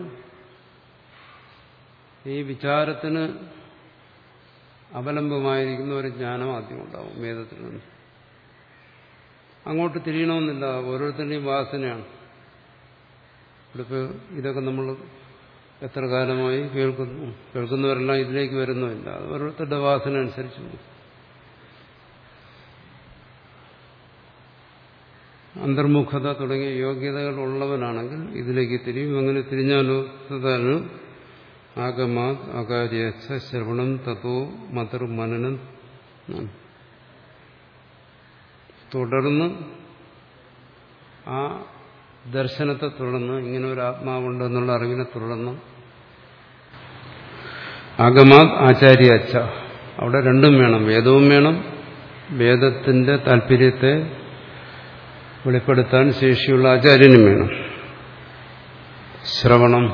ഈ വിചാരത്തിന് അവലംബമായിരിക്കുന്ന ഒരു ജ്ഞാനം ആദ്യം ഉണ്ടാവും വേദത്തിൽ നിന്ന് അങ്ങോട്ട് തിരിയണമെന്നില്ല ഓരോരുത്തരുടെയും വാസനയാണ് ഇവിടെ ഇതൊക്കെ നമ്മൾ എത്ര കാലമായി കേൾക്കുന്നു കേൾക്കുന്നവരെല്ലാം ഇതിലേക്ക് വരുന്നുമില്ല അത് ഓരോരുത്തരുടെ വാസന അനുസരിച്ച് അന്തർമുഖത തുടങ്ങിയ യോഗ്യതകൾ ഉള്ളവനാണെങ്കിൽ ഇതിലേക്ക് തിരിയും അങ്ങനെ തിരിഞ്ഞാലോ തഥാലും ആഗമാ അകാര്യച്ച ശ്രവണം തതോ മതർ മനനം തുടർന്ന് ആ ദർശനത്തെ തുടർന്ന് ഇങ്ങനെ ഒരു ആത്മാവുണ്ട് എന്നുള്ള അറിവിനെ തുടർന്ന് ആഗമാത് ആചാര്യ അച്ഛ അവിടെ രണ്ടും വേണം വേദവും വേണം വേദത്തിന്റെ താല്പര്യത്തെ വെളിപ്പെടുത്താൻ ശേഷിയുള്ള ആചാര്യനും വേണം ശ്രവണം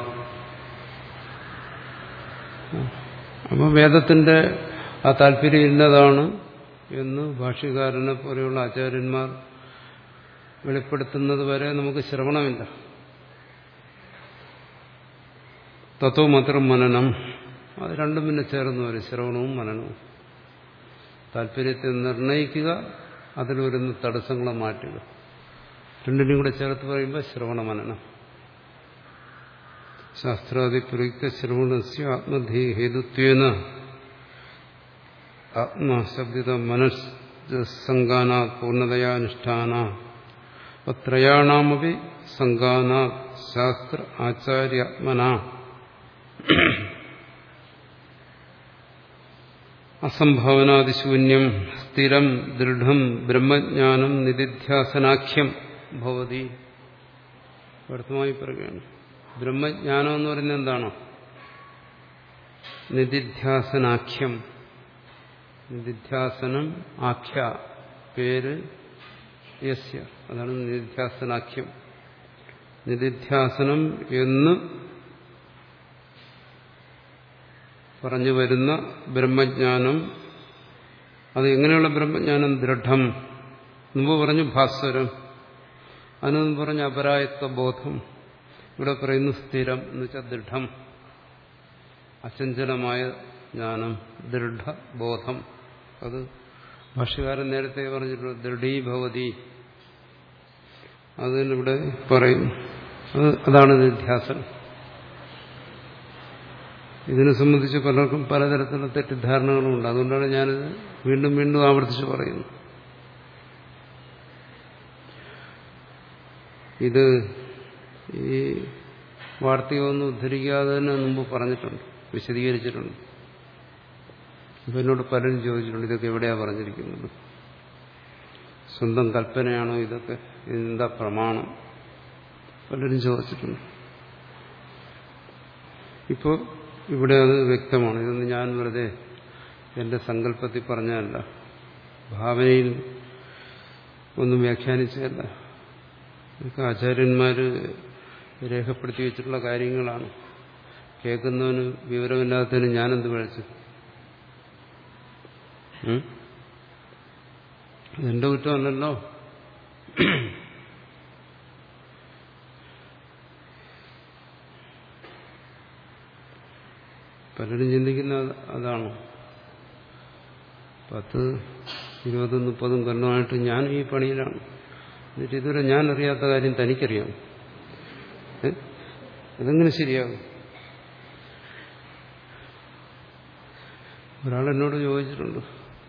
അപ്പോൾ വേദത്തിന്റെ ആ താല്പര്യം ഇന്നതാണ് എന്ന് ഭാഷ്യകാരനെ പോലെയുള്ള ആചാര്യന്മാർ വെളിപ്പെടുത്തുന്നത് വരെ നമുക്ക് ശ്രവണമില്ല തത്വ മാത്രം മനനം അത് രണ്ടും പിന്നെ ചേർന്ന് വരും ശ്രവണവും മനനവും താല്പര്യത്തെ നിർണയിക്കുക അതിൽ വരുന്ന തടസ്സങ്ങളെ മാറ്റുക രണ്ടിനും കൂടെ ചേർത്ത് പറയുമ്പോൾ ശ്രവണ മനനം ശാസ്ത്രാദിപ്രയുക്ത ശ്രവണസ്യ ആത്മധീ ഹേതുത്വേന ആത്മശബ്ദിത മനസ്സംഗാനാ പൂർണ്ണതയാനുഷ്ഠാന ത്രയാണാമപി സംഗാനാ ശാസ്ത്ര ആചാര്യാത്മന അസംഭാവനാദിശൂന്യം സ്ഥിരം ദൃഢം ബ്രഹ്മജ്ഞാനം നിധിധ്യാസനാഖ്യം ഭവതി വ്യർത്ഥമായി പറയുകയാണ് ബ്രഹ്മജ്ഞാനം എന്ന് പറയുന്നത് എന്താണ് നിധിധ്യാസനാഖ്യം നിധിധ്യാസനം ആഖ്യ പേര് യസ്യ അതാണ് നിധിധ്യാസനാഖ്യം നിധിധ്യാസനം എന്ന് പറഞ്ഞു വരുന്ന ബ്രഹ്മജ്ഞാനം അത് എങ്ങനെയുള്ള ബ്രഹ്മജ്ഞാനം ദൃഢം മുമ്പ് പറഞ്ഞു ഭാസ്വരം അതിനൊന്നും പറഞ്ഞു അപരായത്വ ബോധം ഇവിടെ പറയുന്നു സ്ഥിരം എന്ന് വെച്ചാൽ ദൃഢം അചഞ്ചലമായ ജ്ഞാനം ദൃഢബോധം അത് ഭാഷ്യകാരൻ നേരത്തെ പറഞ്ഞിട്ടുണ്ട് ദൃഢീഭവതി അതിനിവിടെ പറയും അത് അതാണ് നിധ്യാസനം ഇതിനെ സംബന്ധിച്ച് പലർക്കും പലതരത്തിലുള്ള തെറ്റിദ്ധാരണകളുമുണ്ട് അതുകൊണ്ടാണ് ഞാനിത് വീണ്ടും വീണ്ടും ആവർത്തിച്ച് പറയുന്നത് ഇത് ഈ വാർത്തയൊന്നും ഉദ്ധരിക്കാതെ തന്നെ മുമ്പ് പറഞ്ഞിട്ടുണ്ട് വിശദീകരിച്ചിട്ടുണ്ട് ഇപ്പം എന്നോട് പലരും ചോദിച്ചിട്ടുണ്ട് ഇതൊക്കെ എവിടെയാ പറഞ്ഞിരിക്കുന്നത് സ്വന്തം കൽപ്പനയാണോ ഇതൊക്കെ ഇതെന്താ പ്രമാണം പലരും ചോദിച്ചിട്ടുണ്ട് ഇപ്പോൾ ഇവിടെ അത് വ്യക്തമാണ് ഇതൊന്നും ഞാൻ വെറുതെ എന്റെ സങ്കല്പത്തിൽ പറഞ്ഞതല്ല ഭാവനയിൽ ഒന്നും വ്യാഖ്യാനിച്ചതല്ല ഇതൊക്കെ ആചാര്യന്മാര് രേഖപ്പെടുത്തി വെച്ചിട്ടുള്ള കാര്യങ്ങളാണ് കേൾക്കുന്നവന് വിവരമില്ലാത്തതിന് ഞാനെന്ത് വിളിച്ചു അതെന്റെ കുറ്റമല്ലല്ലോ പലരും ചിന്തിക്കുന്ന അതാണ് പത്ത് ഇരുപതും മുപ്പതും കൊല്ലമായിട്ട് ഞാൻ ഈ പണിയിലാണ് എന്നിട്ട് ഇതുവരെ ഞാൻ അറിയാത്ത കാര്യം തനിക്കറിയാം ഇതെങ്ങനെ ശരിയാകും ഒരാൾ എന്നോട് ചോദിച്ചിട്ടുണ്ട്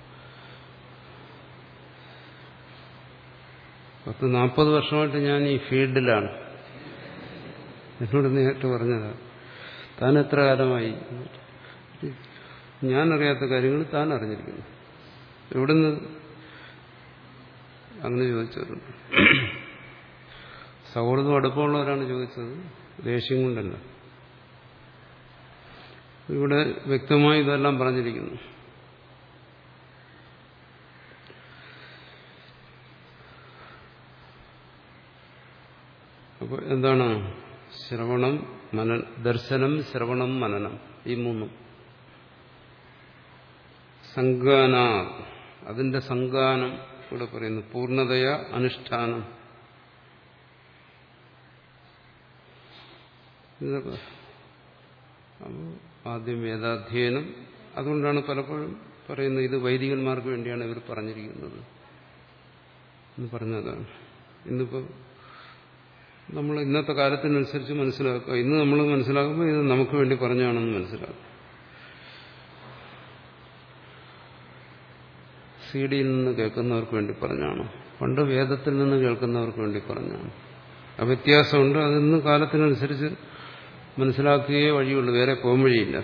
പത്ത് നാൽപ്പത് വർഷമായിട്ട് ഞാൻ ഈ ഫീൽഡിലാണ് എന്നോട് നേരിട്ട് പറഞ്ഞതാണ് താൻ എത്ര കാലമായി ഞാൻ അറിയാത്ത കാര്യങ്ങൾ താൻ അറിഞ്ഞിരിക്കുന്നു എവിടുന്ന് അങ്ങനെ ചോദിച്ചവരുണ്ട് സൗഹൃദം അടുപ്പമുള്ളവരാണ് ചോദിച്ചത് ദേഷ്യം കൊണ്ടല്ല ഇവിടെ വ്യക്തമായി ഇതെല്ലാം പറഞ്ഞിരിക്കുന്നു അപ്പോൾ എന്താണ് ശ്രവണം മന ദർശനം ശ്രവണം മനനം ഈ മൂന്നും സംഗാന അതിന്റെ സംഗാനം ഇവിടെ പറയുന്നു പൂർണ്ണതയ അനുഷ്ഠാനം ആദ്യം വേദാധ്യയനം അതുകൊണ്ടാണ് പലപ്പോഴും പറയുന്നത് ഇത് വൈദികന്മാർക്ക് വേണ്ടിയാണ് ഇവർ പറഞ്ഞിരിക്കുന്നത് എന്ന് പറഞ്ഞതാണ് ഇന്നിപ്പോൾ നമ്മൾ ഇന്നത്തെ കാലത്തിനനുസരിച്ച് മനസ്സിലാക്കുക ഇന്ന് നമ്മൾ മനസ്സിലാക്കുമ്പോൾ ഇത് നമുക്ക് വേണ്ടി പറഞ്ഞാണെന്ന് മനസ്സിലാക്കും സി ഡിയിൽ നിന്ന് കേൾക്കുന്നവർക്ക് വേണ്ടി പറഞ്ഞാണ് പണ്ട് വേദത്തിൽ നിന്ന് കേൾക്കുന്നവർക്ക് വേണ്ടി പറഞ്ഞാണ് ആ വ്യത്യാസമുണ്ട് അതിന്ന് കാലത്തിനനുസരിച്ച് മനസ്സിലാക്കുകയേ വഴിയുള്ളൂ വേറെ പോകാൻ വഴിയില്ല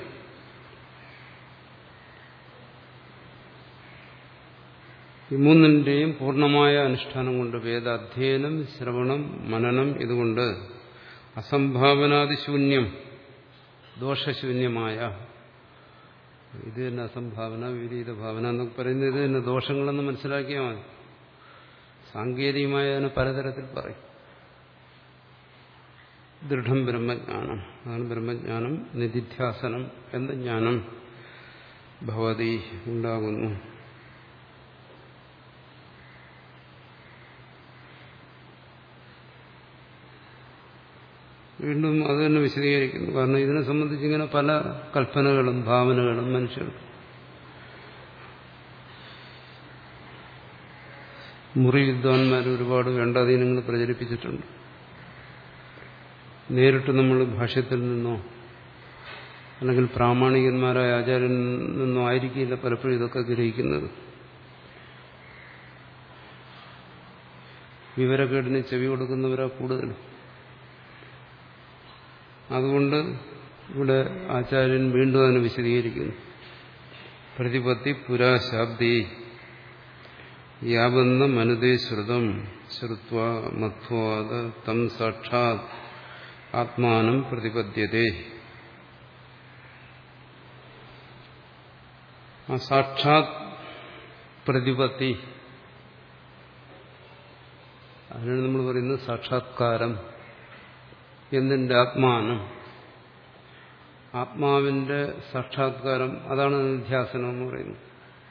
ഈ മൂന്നിന്റെയും പൂർണ്ണമായ അനുഷ്ഠാനം കൊണ്ട് വേദാധ്യയനം ശ്രവണം മനനം ഇതുകൊണ്ട് അസംഭാവനാതിശൂന്യം ദോഷശൂന്യമായ ഇത് തന്നെ അസംഭാവന വിപരീത ഭാവന എന്നൊക്കെ പറയുന്നത് ഇത് തന്നെ ദോഷങ്ങളെന്ന് മനസ്സിലാക്കിയാൽ മതി സാങ്കേതികമായ അതിനെ പലതരത്തിൽ പറയും ദൃഢം ബ്രഹ്മജ്ഞാനം അതാണ് ബ്രഹ്മജ്ഞാനം നിധിധ്യാസനം എന്ന ജ്ഞാനം ഭവതി ഉണ്ടാകുന്നു വീണ്ടും അത് തന്നെ വിശദീകരിക്കുന്നു കാരണം ഇതിനെ സംബന്ധിച്ച് ഇങ്ങനെ പല കൽപ്പനകളും ഭാവനകളും മനുഷ്യർ മുറി വിദ്വാൻമാർ ഒരുപാട് വേണ്ടാധീനങ്ങൾ പ്രചരിപ്പിച്ചിട്ടുണ്ട് നേരിട്ട് നമ്മൾ ഭാഷ്യത്തിൽ നിന്നോ അല്ലെങ്കിൽ പ്രാമാണികന്മാരായ ആചാര്യനിൽ നിന്നോ ആയിരിക്കില്ല പലപ്പോഴും ഇതൊക്കെ ഗ്രഹിക്കുന്നത് വിവരക്കേടിന് ചെവി കൊടുക്കുന്നവരാ കൂടുതൽ അതുകൊണ്ട് ഇവിടെ ആചാര്യൻ വീണ്ടും അതിനെ വിശദീകരിക്കുന്നു പ്രതിപത്തി പുരാശാബ്ദി യാവന്ന മനുതേ ശ്രുതം ശ്രുത്വ മധ്വാദ തം സാക്ഷാത് ആത്മാനം പ്രതിപദ്യതേ ആ സാക്ഷാത് പ്രതിപത്തി അതിനാണ് നമ്മൾ പറയുന്നത് സാക്ഷാത്കാരം എന്തിന്റെ ആത്മാനം ആത്മാവിന്റെ സാക്ഷാത്കാരം അതാണ് നിധ്യാസനം എന്ന് പറയുന്നത്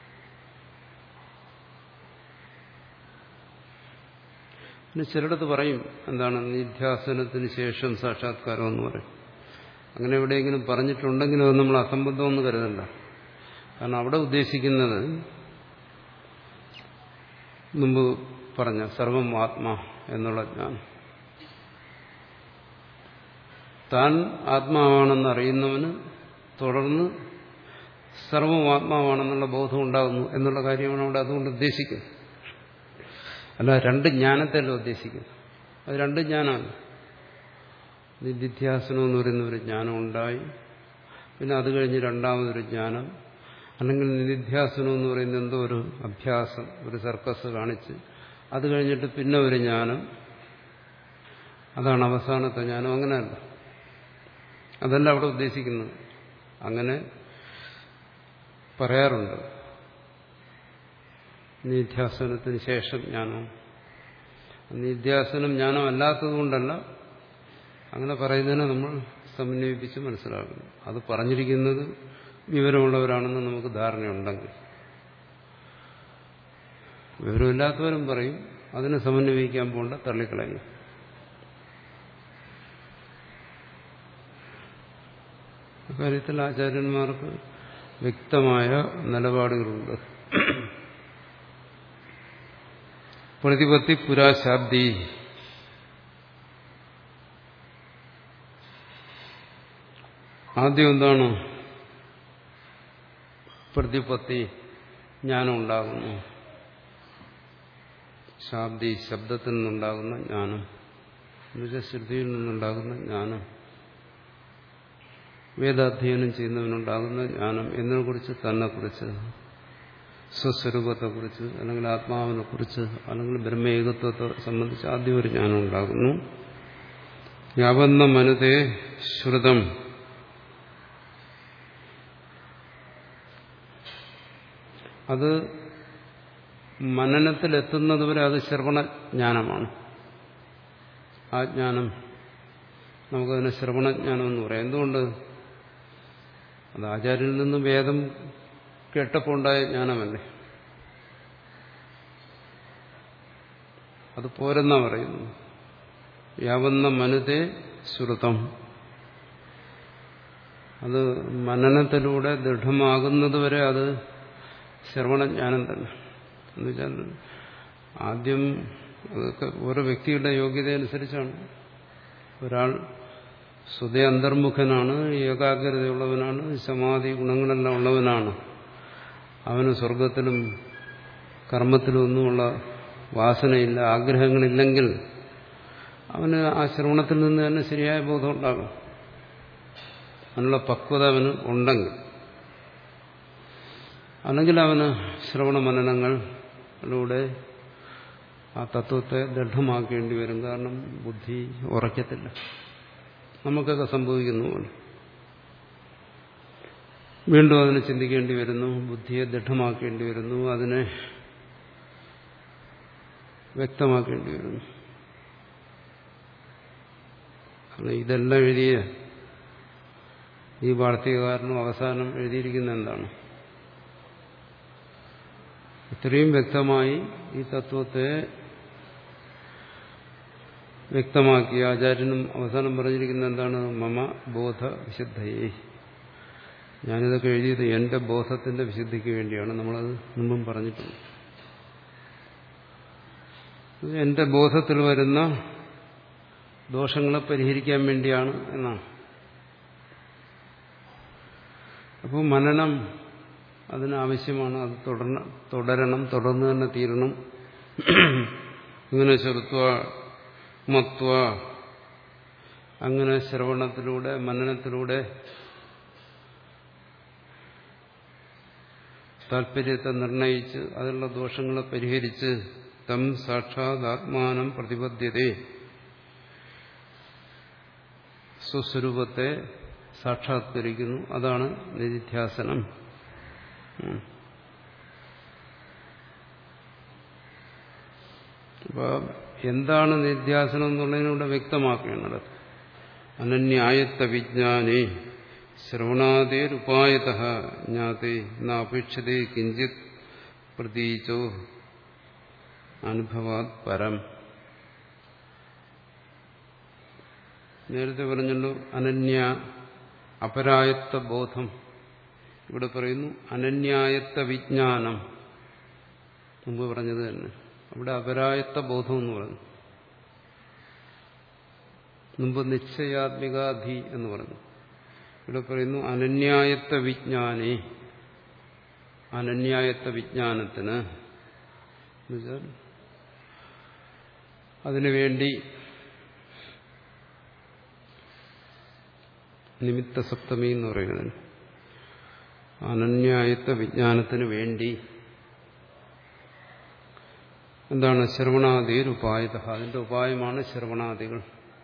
പിന്നെ ചിലടത്ത് പറയും എന്താണ് നിധ്യാസനത്തിന് ശേഷം സാക്ഷാത്കാരം എന്ന് പറയും അങ്ങനെ എവിടെയെങ്കിലും പറഞ്ഞിട്ടുണ്ടെങ്കിലും അത് നമ്മൾ അസംബന്ധമെന്ന് കരുതണ്ട കാരണം അവിടെ ഉദ്ദേശിക്കുന്നത് മുമ്പ് പറഞ്ഞ സർവം ആത്മാ എന്നുള്ള ജ്ഞാനം താൻ ആത്മാവാണെന്ന് അറിയുന്നവന് തുടർന്ന് സർവം ആത്മാവാണെന്നുള്ള ബോധം ഉണ്ടാകുന്നു എന്നുള്ള കാര്യമാണ് അവിടെ അതുകൊണ്ട് ഉദ്ദേശിക്കുന്നത് അല്ല രണ്ട് ജ്ഞാനത്തെയല്ല ഉദ്ദേശിക്കുന്നത് അത് രണ്ട് ജ്ഞാനമാണ് നിധ്യാസനം എന്ന് പറയുന്ന ഒരു ജ്ഞാനം ഉണ്ടായി പിന്നെ അത് കഴിഞ്ഞ് രണ്ടാമതൊരു ജ്ഞാനം അല്ലെങ്കിൽ നിധ്യാസനം എന്ന് പറയുന്ന എന്തോ ഒരു അഭ്യാസം ഒരു സർക്കസ് കാണിച്ച് അത് കഴിഞ്ഞിട്ട് പിന്നെ ഒരു ജ്ഞാനം അതാണ് അവസാനത്തെ ജ്ഞാനം അങ്ങനെയല്ല അതല്ല അവിടെ ഉദ്ദേശിക്കുന്നത് അങ്ങനെ പറയാറുണ്ട് നിധ്യാസനത്തിന് ശേഷം ജ്ഞാനം നിധ്യാസനം ജ്ഞാനം അല്ലാത്തതുകൊണ്ടല്ല അങ്ങനെ പറയുന്നതിനെ നമ്മൾ സമന്വയിപ്പിച്ച് മനസ്സിലാക്കുന്നു അത് പറഞ്ഞിരിക്കുന്നത് വിവരമുള്ളവരാണെന്ന് നമുക്ക് ധാരണയുണ്ടെങ്കിൽ വിവരമില്ലാത്തവരും പറയും അതിനെ സമന്വയിക്കാൻ പോകേണ്ട തള്ളിക്കളയും അക്കാര്യത്തിൽ ആചാര്യന്മാർക്ക് വ്യക്തമായ നിലപാടുകളുണ്ട് പ്രതിപത്തി പുരാശാബ്ദി ആദ്യം എന്താണ് പ്രതിപത്തി ജ്ഞാനം ഉണ്ടാകുന്നു ശാബ്ദി ശബ്ദത്തിൽ നിന്നുണ്ടാകുന്ന ജ്ഞാനം എന്നുവെച്ചാൽ ശ്രുതിയിൽ നിന്നുണ്ടാകുന്ന ജ്ഞാനം വേദാധ്യയനം ചെയ്യുന്നവനുണ്ടാകുന്ന ജ്ഞാനം എന്നതിനെക്കുറിച്ച് തന്നെക്കുറിച്ച് സ്വസ്വരൂപത്തെക്കുറിച്ച് അല്ലെങ്കിൽ ആത്മാവിനെക്കുറിച്ച് അല്ലെങ്കിൽ ബ്രഹ്മേകത്വത്തെ സംബന്ധിച്ച് ആദ്യം ഒരു ജ്ഞാനം ഉണ്ടാകുന്നു യാവന്ന മനുതേ ശ്രുതം അത് മനനത്തിലെത്തുന്നതുവരെ അത് ശ്രവണജ്ഞാനമാണ് ആ ജ്ഞാനം നമുക്കതിനെ ശ്രവണജ്ഞാനം എന്ന് പറയാം എന്തുകൊണ്ട് അത് ആചാര്യനിൽ നിന്ന് വേദം കേട്ടപ്പോൾ ഉണ്ടായ ജ്ഞാനമല്ലേ അത് പോരെന്നാ പറയുന്നു യാവന്ന മനുതേ ശ്രുതം അത് മനനത്തിലൂടെ ദൃഢമാകുന്നതുവരെ അത് ശ്രവണജ്ഞാനം തന്നെ എന്നുവെച്ചാൽ ആദ്യം അതൊക്കെ ഓരോ വ്യക്തിയുടെ യോഗ്യത അനുസരിച്ചാണ് ഒരാൾ സ്വതേ അന്തർമുഖനാണ് ഏകാഗ്രതയുള്ളവനാണ് സമാധി ഗുണങ്ങളെല്ലാം ഉള്ളവനാണ് അവന് സ്വർഗത്തിലും കർമ്മത്തിലൊന്നുമുള്ള വാസനയില്ല ആഗ്രഹങ്ങളില്ലെങ്കിൽ അവന് ആ ശ്രവണത്തിൽ നിന്ന് തന്നെ ശരിയായ ബോധം ഉണ്ടാകും അതിനുള്ള പക്വത അവന് ഉണ്ടെങ്കിൽ അല്ലെങ്കിൽ അവന് ശ്രവണ മനനങ്ങളിലൂടെ ആ തത്വത്തെ ദൃഢമാക്കേണ്ടി വരും കാരണം ബുദ്ധി ഉറക്കത്തില്ല നമുക്കൊക്കെ സംഭവിക്കുന്നു പോലെ വീണ്ടും അതിനെ ചിന്തിക്കേണ്ടി വരുന്നു ബുദ്ധിയെ ദൃഢമാക്കേണ്ടി വരുന്നു അതിനെ വ്യക്തമാക്കേണ്ടി വരുന്നു കാരണം ഇതെല്ലാം എഴുതിയ ഈ വാർത്തകാരനും അവസാനം എഴുതിയിരിക്കുന്ന എന്താണ് ഇത്രയും വ്യക്തമായി ഈ തത്വത്തെ വ്യക്തമാക്കി ആചാര്യനും അവസാനം പറഞ്ഞിരിക്കുന്ന എന്താണ് മമ ബോധ വിശുദ്ധയെ ഞാനിതൊക്കെ എഴുതിയത് എന്റെ ബോധത്തിന്റെ വിശുദ്ധിക്ക് വേണ്ടിയാണ് നമ്മളത് മുമ്പും പറഞ്ഞിട്ടുണ്ട് എന്റെ ബോധത്തിൽ വരുന്ന ദോഷങ്ങളെ പരിഹരിക്കാൻ വേണ്ടിയാണ് എന്നാണ് അപ്പോൾ മനനം അതിനാവശ്യമാണ് അത് തുടരണം തുടരണം തുടർന്ന് തന്നെ തീരണം ഇങ്ങനെ ചെറുത്വ മത്വ അങ്ങനെ ശ്രവണത്തിലൂടെ മനനത്തിലൂടെ താല്പര്യത്തെ നിർണയിച്ച് അതിലുള്ള ദോഷങ്ങളെ പരിഹരിച്ച് തം സാക്ഷാത് ആത്മാനം പ്രതിപദ്ധ്യത സ്വസ്വരൂപത്തെ സാക്ഷാത്കരിക്കുന്നു അതാണ് നിധിധ്യാസനം അപ്പൊ എന്താണ് നിധ്യാസനം എന്നുള്ളതിനൂടെ വ്യക്തമാക്കേണ്ടത് അനന്യായത്ത വിജ്ഞാനേ ശ്രവണാദേരുപായത ജ്ഞാതേ നാപേക്ഷതേ കിഞ്ചിത് പ്രതീചോ അനുഭവാത് പരം നേരത്തെ പറഞ്ഞല്ലോ അനന്യ അപരായത്വ ബോധം ഇവിടെ പറയുന്നു അനന്യായത്വ വിജ്ഞാനം മുമ്പ് പറഞ്ഞത് തന്നെ അവിടെ അപരായത്വ ബോധം എന്ന് പറഞ്ഞു മുമ്പ് നിശ്ചയാത്മികാധി എന്ന് പറഞ്ഞു ഇവിടെ പറയുന്നു അനന്യായത്വ വിജ്ഞാനേ അനന്യായത്വ വിജ്ഞാനത്തിന് എന്നുവെച്ചാൽ അതിനുവേണ്ടി നിമിത്ത സപ്തമി എന്ന് പറയുന്നത് അനന്യായത്വ വിജ്ഞാനത്തിന് വേണ്ടി എന്താണ് ശ്രവണാദിയിൽ ഉപായത അതിന്റെ ഉപായമാണ് ശ്രവണാദികൾ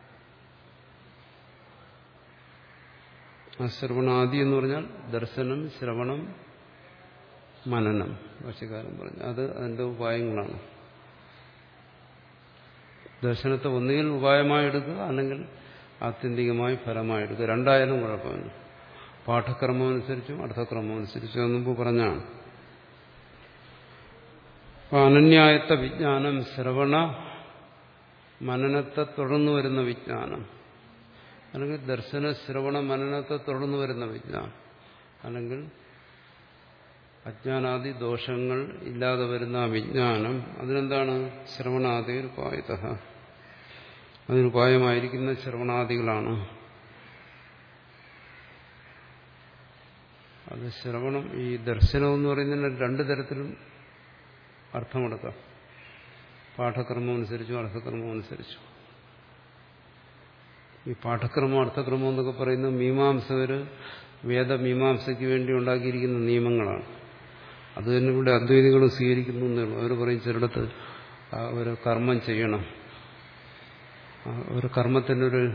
ആ ശ്രവണാദി എന്ന് പറഞ്ഞാൽ ദർശനം ശ്രവണം മനനം ഭാഷകാരൻ പറഞ്ഞു അത് അതിന്റെ ഉപായങ്ങളാണ് ദർശനത്തെ ഒന്നുകിൽ ഉപായമായി എടുക്കുക അല്ലെങ്കിൽ ആത്യന്തികമായി ഫലമായി എടുക്കുക രണ്ടായാലും കുഴപ്പമില്ല പാഠക്രമം അനുസരിച്ചും അർത്ഥക്രമം അനുസരിച്ചും മുമ്പ് പറഞ്ഞാണ് അപ്പൊ അനന്യായത്ത വിജ്ഞാനം ശ്രവണ മനനത്തെ തുടർന്നു വരുന്ന വിജ്ഞാനം അല്ലെങ്കിൽ ദർശന ശ്രവണ മനനത്തെ തുടർന്നു വരുന്ന വിജ്ഞാനം അല്ലെങ്കിൽ അജ്ഞാനാദി ദോഷങ്ങൾ ഇല്ലാതെ വരുന്ന ആ വിജ്ഞാനം അതിനെന്താണ് ശ്രവണാദി ഉപായത അതിനുപായമായിരിക്കുന്ന ശ്രവണാദികളാണ് അത് ശ്രവണം ഈ ദർശനം എന്ന് പറയുന്നതിന് രണ്ടു തരത്തിലും അർത്ഥമെടുക്കാം പാഠക്രമം അനുസരിച്ചും അർത്ഥക്രമം അനുസരിച്ചും ഈ പാഠക്രമം അർത്ഥക്രമം എന്നൊക്കെ പറയുന്നത് മീമാംസകർ വേദമീമാംസയ്ക്ക് വേണ്ടി ഉണ്ടാക്കിയിരിക്കുന്ന നിയമങ്ങളാണ് അത് തന്നെ ഇവിടെ അദ്വൈതികളും സ്വീകരിക്കുന്നു എന്നുള്ളൂ അവർ പറയും ചിലടത്ത് ഒരു കർമ്മം ചെയ്യണം ഒരു കർമ്മത്തിൻ്റെ ഒരു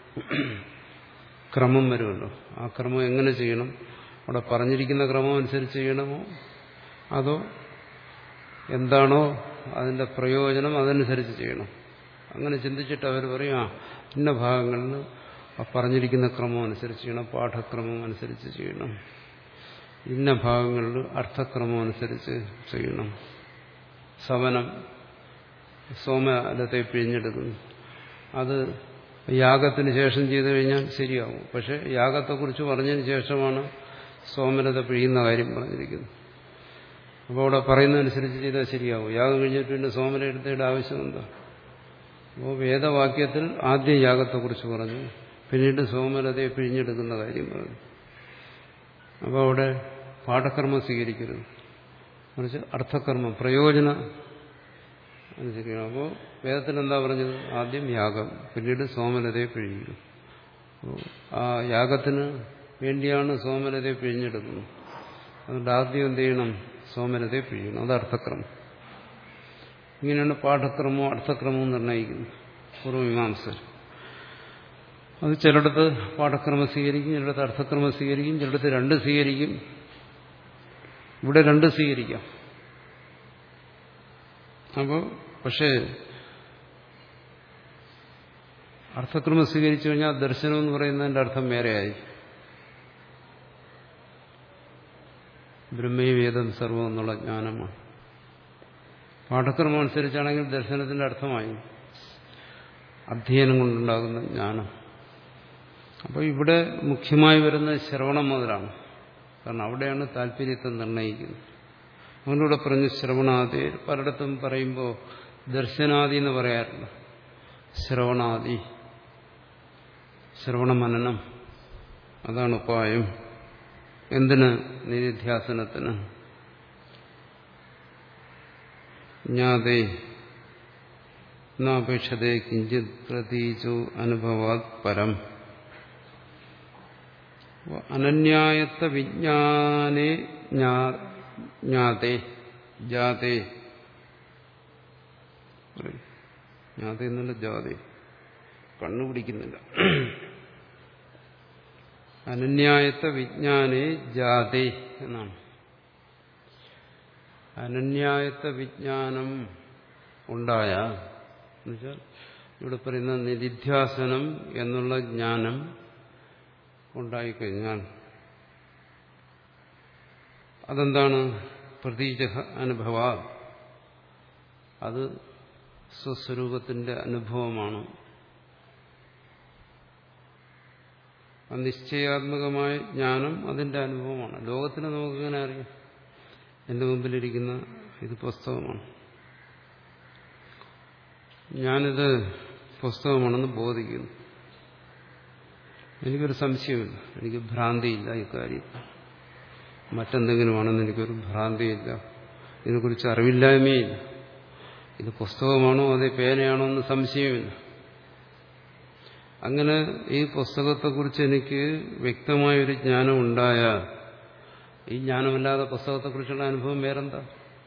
ക്രമം വരുമല്ലോ ആ ക്രമം എങ്ങനെ ചെയ്യണം അവിടെ പറഞ്ഞിരിക്കുന്ന ക്രമം അനുസരിച്ച് ചെയ്യണമോ അതോ എന്താണോ അതിന്റെ പ്രയോജനം അതനുസരിച്ച് ചെയ്യണം അങ്ങനെ ചിന്തിച്ചിട്ട് അവർ പറയും ആ ഇന്ന ഭാഗങ്ങളിൽ ആ പറഞ്ഞിരിക്കുന്ന ക്രമം അനുസരിച്ച് ചെയ്യണം പാഠക്രമം അനുസരിച്ച് ചെയ്യണം ഇന്ന ഭാഗങ്ങളിൽ അർത്ഥക്രമം അനുസരിച്ച് ചെയ്യണം സവനം സോമലത്തെ പിഴിഞ്ഞെടുക്കുന്നു അത് യാഗത്തിന് ശേഷം ചെയ്തു കഴിഞ്ഞാൽ ശരിയാവും പക്ഷെ യാഗത്തെക്കുറിച്ച് പറഞ്ഞതിന് ശേഷമാണ് സോമലത പിഴിയുന്ന കാര്യം പറഞ്ഞിരിക്കുന്നത് അപ്പോൾ അവിടെ പറയുന്നതനുസരിച്ച് ചെയ്താൽ ശരിയാവും യാഗം കഴിഞ്ഞിട്ട് പിന്നെ സോമല എടുത്തേണ്ട ആവശ്യം എന്താ അപ്പോൾ വേദവാക്യത്തിൽ ആദ്യം യാഗത്തെക്കുറിച്ച് പറഞ്ഞു പിന്നീട് സോമലതയെ പിഴിഞ്ഞെടുക്കുന്ന കാര്യം പറഞ്ഞു അപ്പോൾ അവിടെ പാഠക്രമം സ്വീകരിക്കരുത് മറിച്ച് അർത്ഥകർമ്മം പ്രയോജന അനുസരിക്കണം അപ്പോൾ വേദത്തിൽ എന്താ പറഞ്ഞത് ആദ്യം യാഗം പിന്നീട് സോമലതയെ പിഴിയും അപ്പോൾ ആ യാഗത്തിന് വേണ്ടിയാണ് സോമലതയെ പിഴിഞ്ഞെടുക്കുന്നത് അതുകൊണ്ട് ആദ്യം എന്ത് ചെയ്യണം സോമലതയെ പിഴിയണം അത് അർത്ഥക്രമം ഇങ്ങനെയാണ് പാഠക്രമവും അർത്ഥക്രമവും നിർണ്ണയിക്കുന്നത് പൂർവ്വമീമാംസർ അത് ചിലയിടത്ത് പാഠക്രമം സ്വീകരിക്കും ചിലയിടത്ത് അർത്ഥക്രമം സ്വീകരിക്കും ചിലയിടത്ത് രണ്ട് സ്വീകരിക്കും ഇവിടെ രണ്ട് സ്വീകരിക്കാം അപ്പോൾ പക്ഷേ അർത്ഥക്രമം സ്വീകരിച്ചു കഴിഞ്ഞാൽ ദർശനം എന്ന് പറയുന്നതിന്റെ അർത്ഥം വേറെയായി ബ്രഹ്മവേദം സർവം എന്നുള്ള ജ്ഞാനമാണ് പാഠക്രമം അനുസരിച്ചാണെങ്കിൽ ദർശനത്തിന്റെ അർത്ഥമായി അധ്യയനം കൊണ്ടുണ്ടാകുന്ന ജ്ഞാനം അപ്പോൾ ഇവിടെ മുഖ്യമായി വരുന്ന ശ്രവണം മുതലാണ് കാരണം അവിടെയാണ് താല്പര്യത്തെ നിർണ്ണയിക്കുന്നത് അവനോട് പറഞ്ഞ് ശ്രവണാദി പലയിടത്തും പറയുമ്പോൾ ദർശനാദി എന്ന് പറയാറില്ല ശ്രവണാദി ശ്രവണമനനം അതാണ് ഉപായം എന്തിന് നിധിധ്യാസനത്തിന് ജ്ഞാതേ നാപേക്ഷതേ കിഞ്ചിത് പ്രതീചോ അനുഭവാത് പരം അനന്യായത്വ വിജ്ഞാനേ ജ്ഞാതേ ജാതേ ജ്ഞാതേ എന്നുള്ള ജാതേ കണ്ണുപിടിക്കുന്നില്ല അനന്യായത്വ വിജ്ഞാനേ ജാതേ എന്നാണ് അനന്യായത്വ വിജ്ഞാനം ഉണ്ടായ എന്നുവെച്ചാൽ ഇവിടെ പറയുന്ന നിധിധ്യാസനം എന്നുള്ള ജ്ഞാനം ഉണ്ടായിക്കഴിഞ്ഞാൽ അതെന്താണ് പ്രതീജ അനുഭവ അത് സ്വസ്വരൂപത്തിന്റെ അനുഭവമാണ് നിശ്ചയാത്മകമായ ജ്ഞാനം അതിന്റെ അനുഭവമാണ് ലോകത്തിന് നമുക്കിങ്ങനെ അറിയാം എന്റെ മുമ്പിലിരിക്കുന്ന ഇത് പുസ്തകമാണ് ഞാനിത് പുസ്തകമാണെന്ന് ബോധിക്കുന്നു എനിക്കൊരു സംശയമില്ല എനിക്ക് ഭ്രാന്തിയില്ല ഇക്കാര്യത്തിൽ മറ്റെന്തെങ്കിലുമാണെന്ന് എനിക്കൊരു ഭ്രാന്തിയില്ല ഇതിനെക്കുറിച്ച് അറിവില്ലായ്മയില്ല ഇത് പുസ്തകമാണോ അതേ പേനയാണോ എന്ന് സംശയമില്ല അങ്ങനെ ഈ പുസ്തകത്തെക്കുറിച്ച് എനിക്ക് വ്യക്തമായൊരു ജ്ഞാനം ഉണ്ടായാൽ ഈ ജ്ഞാനമില്ലാതെ പുസ്തകത്തെക്കുറിച്ചുള്ള അനുഭവം വേറെന്താ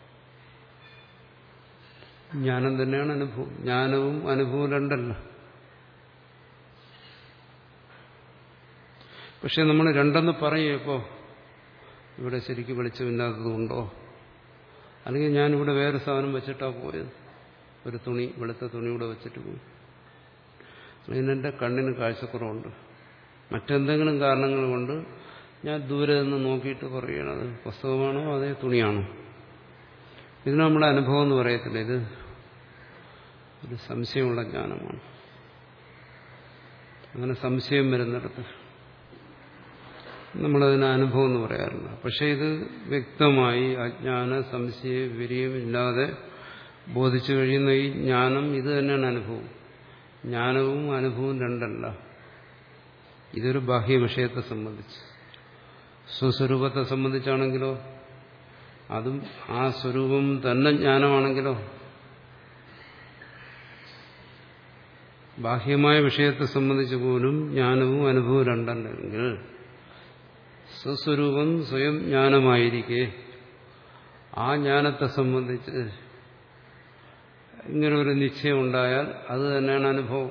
ജ്ഞാനം തന്നെയാണ് അനുഭവം ജ്ഞാനവും അനുഭവവും രണ്ടല്ല പക്ഷെ നമ്മൾ രണ്ടെന്ന് പറയും ഇപ്പോൾ ഇവിടെ ശരിക്കും വെളിച്ചമില്ലാത്തതുകൊണ്ടോ അല്ലെങ്കിൽ ഞാനിവിടെ വേറെ സാധനം വെച്ചിട്ടാ പോയത് ഒരു തുണി വെളുത്ത തുണി ഇവിടെ വെച്ചിട്ട് പോയി അതിനെൻ്റെ കണ്ണിന് കാഴ്ചക്കുറവുണ്ട് മറ്റെന്തെങ്കിലും കാരണങ്ങൾ കൊണ്ട് ഞാൻ ദൂരെ നിന്ന് നോക്കിയിട്ട് പറയുകയാണ് അത് പുസ്തകമാണോ അതേ തുണിയാണോ ഇത് നമ്മുടെ അനുഭവം എന്ന് പറയത്തില്ല ഇത് ഒരു സംശയമുള്ള ജ്ഞാനമാണ് അങ്ങനെ സംശയം വരുന്നിടത്ത് നമ്മളതിന് അനുഭവം എന്ന് പറയാറില്ല പക്ഷെ ഇത് വ്യക്തമായി അജ്ഞാന സംശയ വിരിയമില്ലാതെ ബോധിച്ചു കഴിയുന്ന ഈ ജ്ഞാനം ഇത് തന്നെയാണ് അനുഭവം ജ്ഞാനവും അനുഭവവും രണ്ടല്ല ഇതൊരു ബാഹ്യ വിഷയത്തെ സംബന്ധിച്ച് സ്വസ്വരൂപത്തെ സംബന്ധിച്ചാണെങ്കിലോ അതും ആ സ്വരൂപം തന്നെ ജ്ഞാനമാണെങ്കിലോ ബാഹ്യമായ വിഷയത്തെ സംബന്ധിച്ച് പോലും ജ്ഞാനവും അനുഭവവും രണ്ടല്ലെങ്കിൽ സ്വസ്വരൂപം സ്വയം ജ്ഞാനമായിരിക്കെ ആ ജ്ഞാനത്തെ സംബന്ധിച്ച് ഇങ്ങനെ ഒരു നിശ്ചയം ഉണ്ടായാൽ അത് തന്നെയാണ് അനുഭവം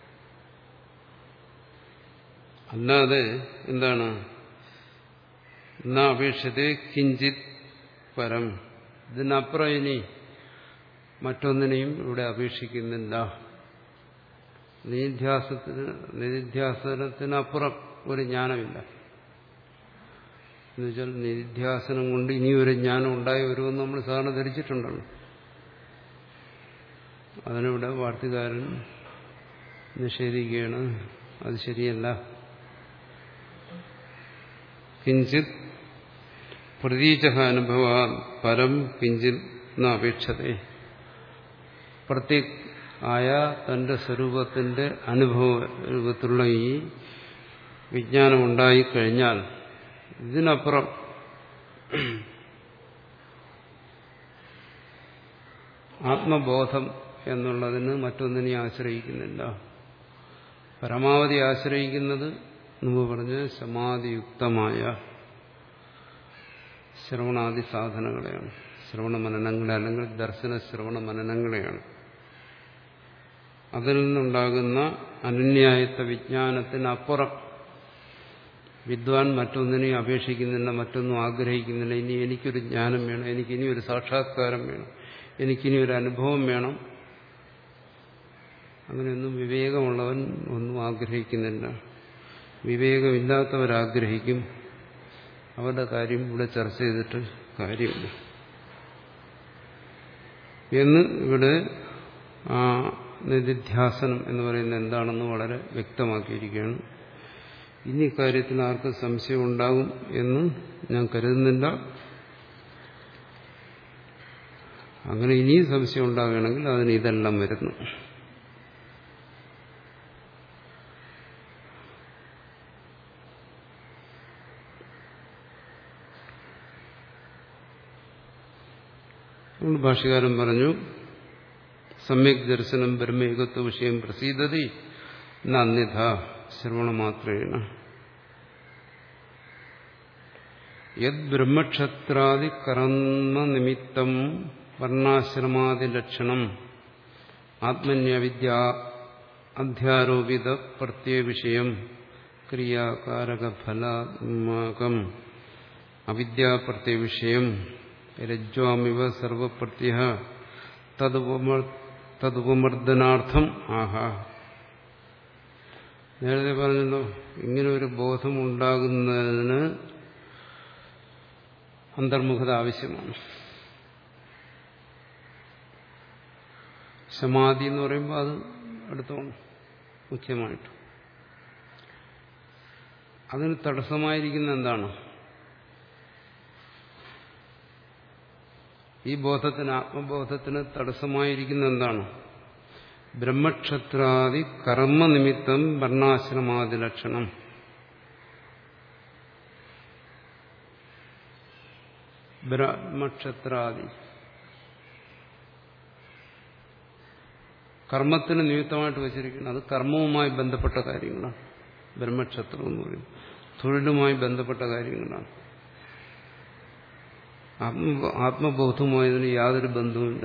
അല്ലാതെ എന്താണ് എന്നാ അപേക്ഷത്തെ കിഞ്ചിത് പരം ഇതിനപ്പുറം ഇനി മറ്റൊന്നിനെയും ഇവിടെ അപേക്ഷിക്കുന്നില്ല നിധ്യാസത്തിന് നിധ്യാസനത്തിനപ്പുറം ഒരു ജ്ഞാനമില്ല എന്നുവെച്ചാൽ നിധ്യാസനം കൊണ്ട് ഇനിയൊരു ജ്ഞാനം ഉണ്ടായി വരുമെന്ന് നമ്മൾ സാധാരണ ധരിച്ചിട്ടുണ്ടല്ലോ അതിനിവിടെ വാർത്തകാരൻ നിഷേധിക്കുകയാണ് അത് ശരിയല്ല കിഞ്ചിത് പ്രതീച അനുഭവ പരം കിഞ്ചിത് അപേക്ഷതേ പ്രത്യേക് ആയ തന്റെ സ്വരൂപത്തിന്റെ അനുഭവ രൂപത്തിലുള്ള ഈ വിജ്ഞാനം ഉണ്ടായിക്കഴിഞ്ഞാൽ ഇതിനപ്പുറം ആത്മബോധം എന്നുള്ളതിന് മറ്റൊന്നിനെ ആശ്രയിക്കുന്നില്ല പരമാവധി ആശ്രയിക്കുന്നത് മുമ്പ് പറഞ്ഞ് സമാധിയുക്തമായ ശ്രവണാദി സാധനങ്ങളെയാണ് ശ്രവണ മനനങ്ങളെ അല്ലെങ്കിൽ ദർശന ശ്രവണ മനനങ്ങളെയാണ് അതിൽ നിന്നുണ്ടാകുന്ന അനന്യായത്വ വിജ്ഞാനത്തിനപ്പുറം വിദ്വാൻ മറ്റൊന്നിനെയും അപേക്ഷിക്കുന്നില്ല മറ്റൊന്നും ആഗ്രഹിക്കുന്നില്ല ഇനി എനിക്കൊരു ജ്ഞാനം വേണം എനിക്കിനി ഒരു സാക്ഷാത്കാരം വേണം എനിക്കിനി ഒരു അനുഭവം വേണം അങ്ങനെയൊന്നും വിവേകമുള്ളവൻ ഒന്നും ആഗ്രഹിക്കുന്നില്ല വിവേകമില്ലാത്തവരാഗ്രഹിക്കും അവരുടെ കാര്യം ഇവിടെ ചർച്ച ചെയ്തിട്ട് കാര്യമില്ല എന്ന് ഇവിടെ ആ നിധിധ്യാസനം എന്ന് പറയുന്നത് എന്താണെന്ന് വളരെ വ്യക്തമാക്കിയിരിക്കുകയാണ് ഇനി കാര്യത്തിൽ ആർക്കും സംശയം ഉണ്ടാകും എന്ന് ഞാൻ കരുതുന്നില്ല അങ്ങനെ ഇനിയും സംശയം ഉണ്ടാവുകയാണെങ്കിൽ അതിന് ഇതെല്ലാം വരുന്നു അതുകൊണ്ട് ഭാഷകാരൻ പറഞ്ഞു സമ്യക് ദർശനം ബ്രഹ്മേകത്വ വിഷയം പ്രസീദതി അന്യഥ ശ്രവണമാത്രേണ യത് ബ്രഹ്മക്ഷത്രാദി കർമ്മ നിമിത്തം വർണ്ണാശ്രമാദി ലക്ഷണം ആത്മന്യവിദ്യ അധ്യാരോപിത പ്രത്യയ വിഷയം ക്രിയാകാരകഫലാത്മകം അവിദ്യാപ്രത്യ വിഷയം രജ്വാമിവ സർവപ്രത്യ തതുപമർദ്ദനാർത്ഥം ആഹാ നേരത്തെ പറഞ്ഞല്ലോ ഇങ്ങനെ ഒരു ബോധം ഉണ്ടാകുന്നതിന് അന്തർമുഖത ആവശ്യമാണ് സമാധി എന്ന് പറയുമ്പോൾ അത് എടുത്തോണം മുഖ്യമായിട്ട് അതിന് തടസ്സമായിരിക്കുന്ന എന്താണ് ഈ ബോധത്തിന് ആത്മബോധത്തിന് തടസ്സമായിരിക്കുന്ന എന്താണ് ബ്രഹ്മക്ഷത്രാദി കർമ്മനിമിത്തം വർണ്ണാശ്രമാദി ലക്ഷണം ബ്രഹ്മക്ഷത്രാദി കർമ്മത്തിന് നിമിത്തമായിട്ട് വെച്ചിരിക്കുന്നത് അത് കർമ്മവുമായി ബന്ധപ്പെട്ട കാര്യങ്ങളാണ് ബ്രഹ്മക്ഷത്രം എന്ന് പറയും തൊഴിലുമായി ബന്ധപ്പെട്ട കാര്യങ്ങളാണ് ആത്മ ആത്മബോധവുമായതിന് യാതൊരു ബന്ധവുമില്ല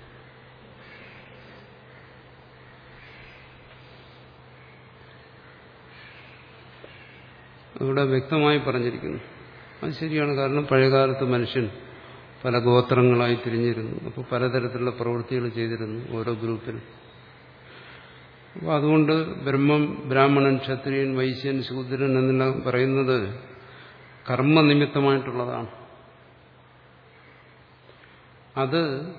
ഇവിടെ വ്യക്തമായി പറഞ്ഞിരിക്കുന്നു അത് ശരിയാണ് കാരണം പഴയകാലത്ത് മനുഷ്യൻ പല ഗോത്രങ്ങളായി തിരിഞ്ഞിരുന്നു അപ്പോൾ പലതരത്തിലുള്ള പ്രവൃത്തികൾ ചെയ്തിരുന്നു ഓരോ ഗ്രൂപ്പിൽ അപ്പോൾ അതുകൊണ്ട് ബ്രഹ്മം ബ്രാഹ്മണൻ ക്ഷത്രിയൻ വൈശ്യൻ ശൂദ്രൻ എന്നെല്ലാം പറയുന്നത് കർമ്മനിമിത്തമായിട്ടുള്ളതാണ് അത്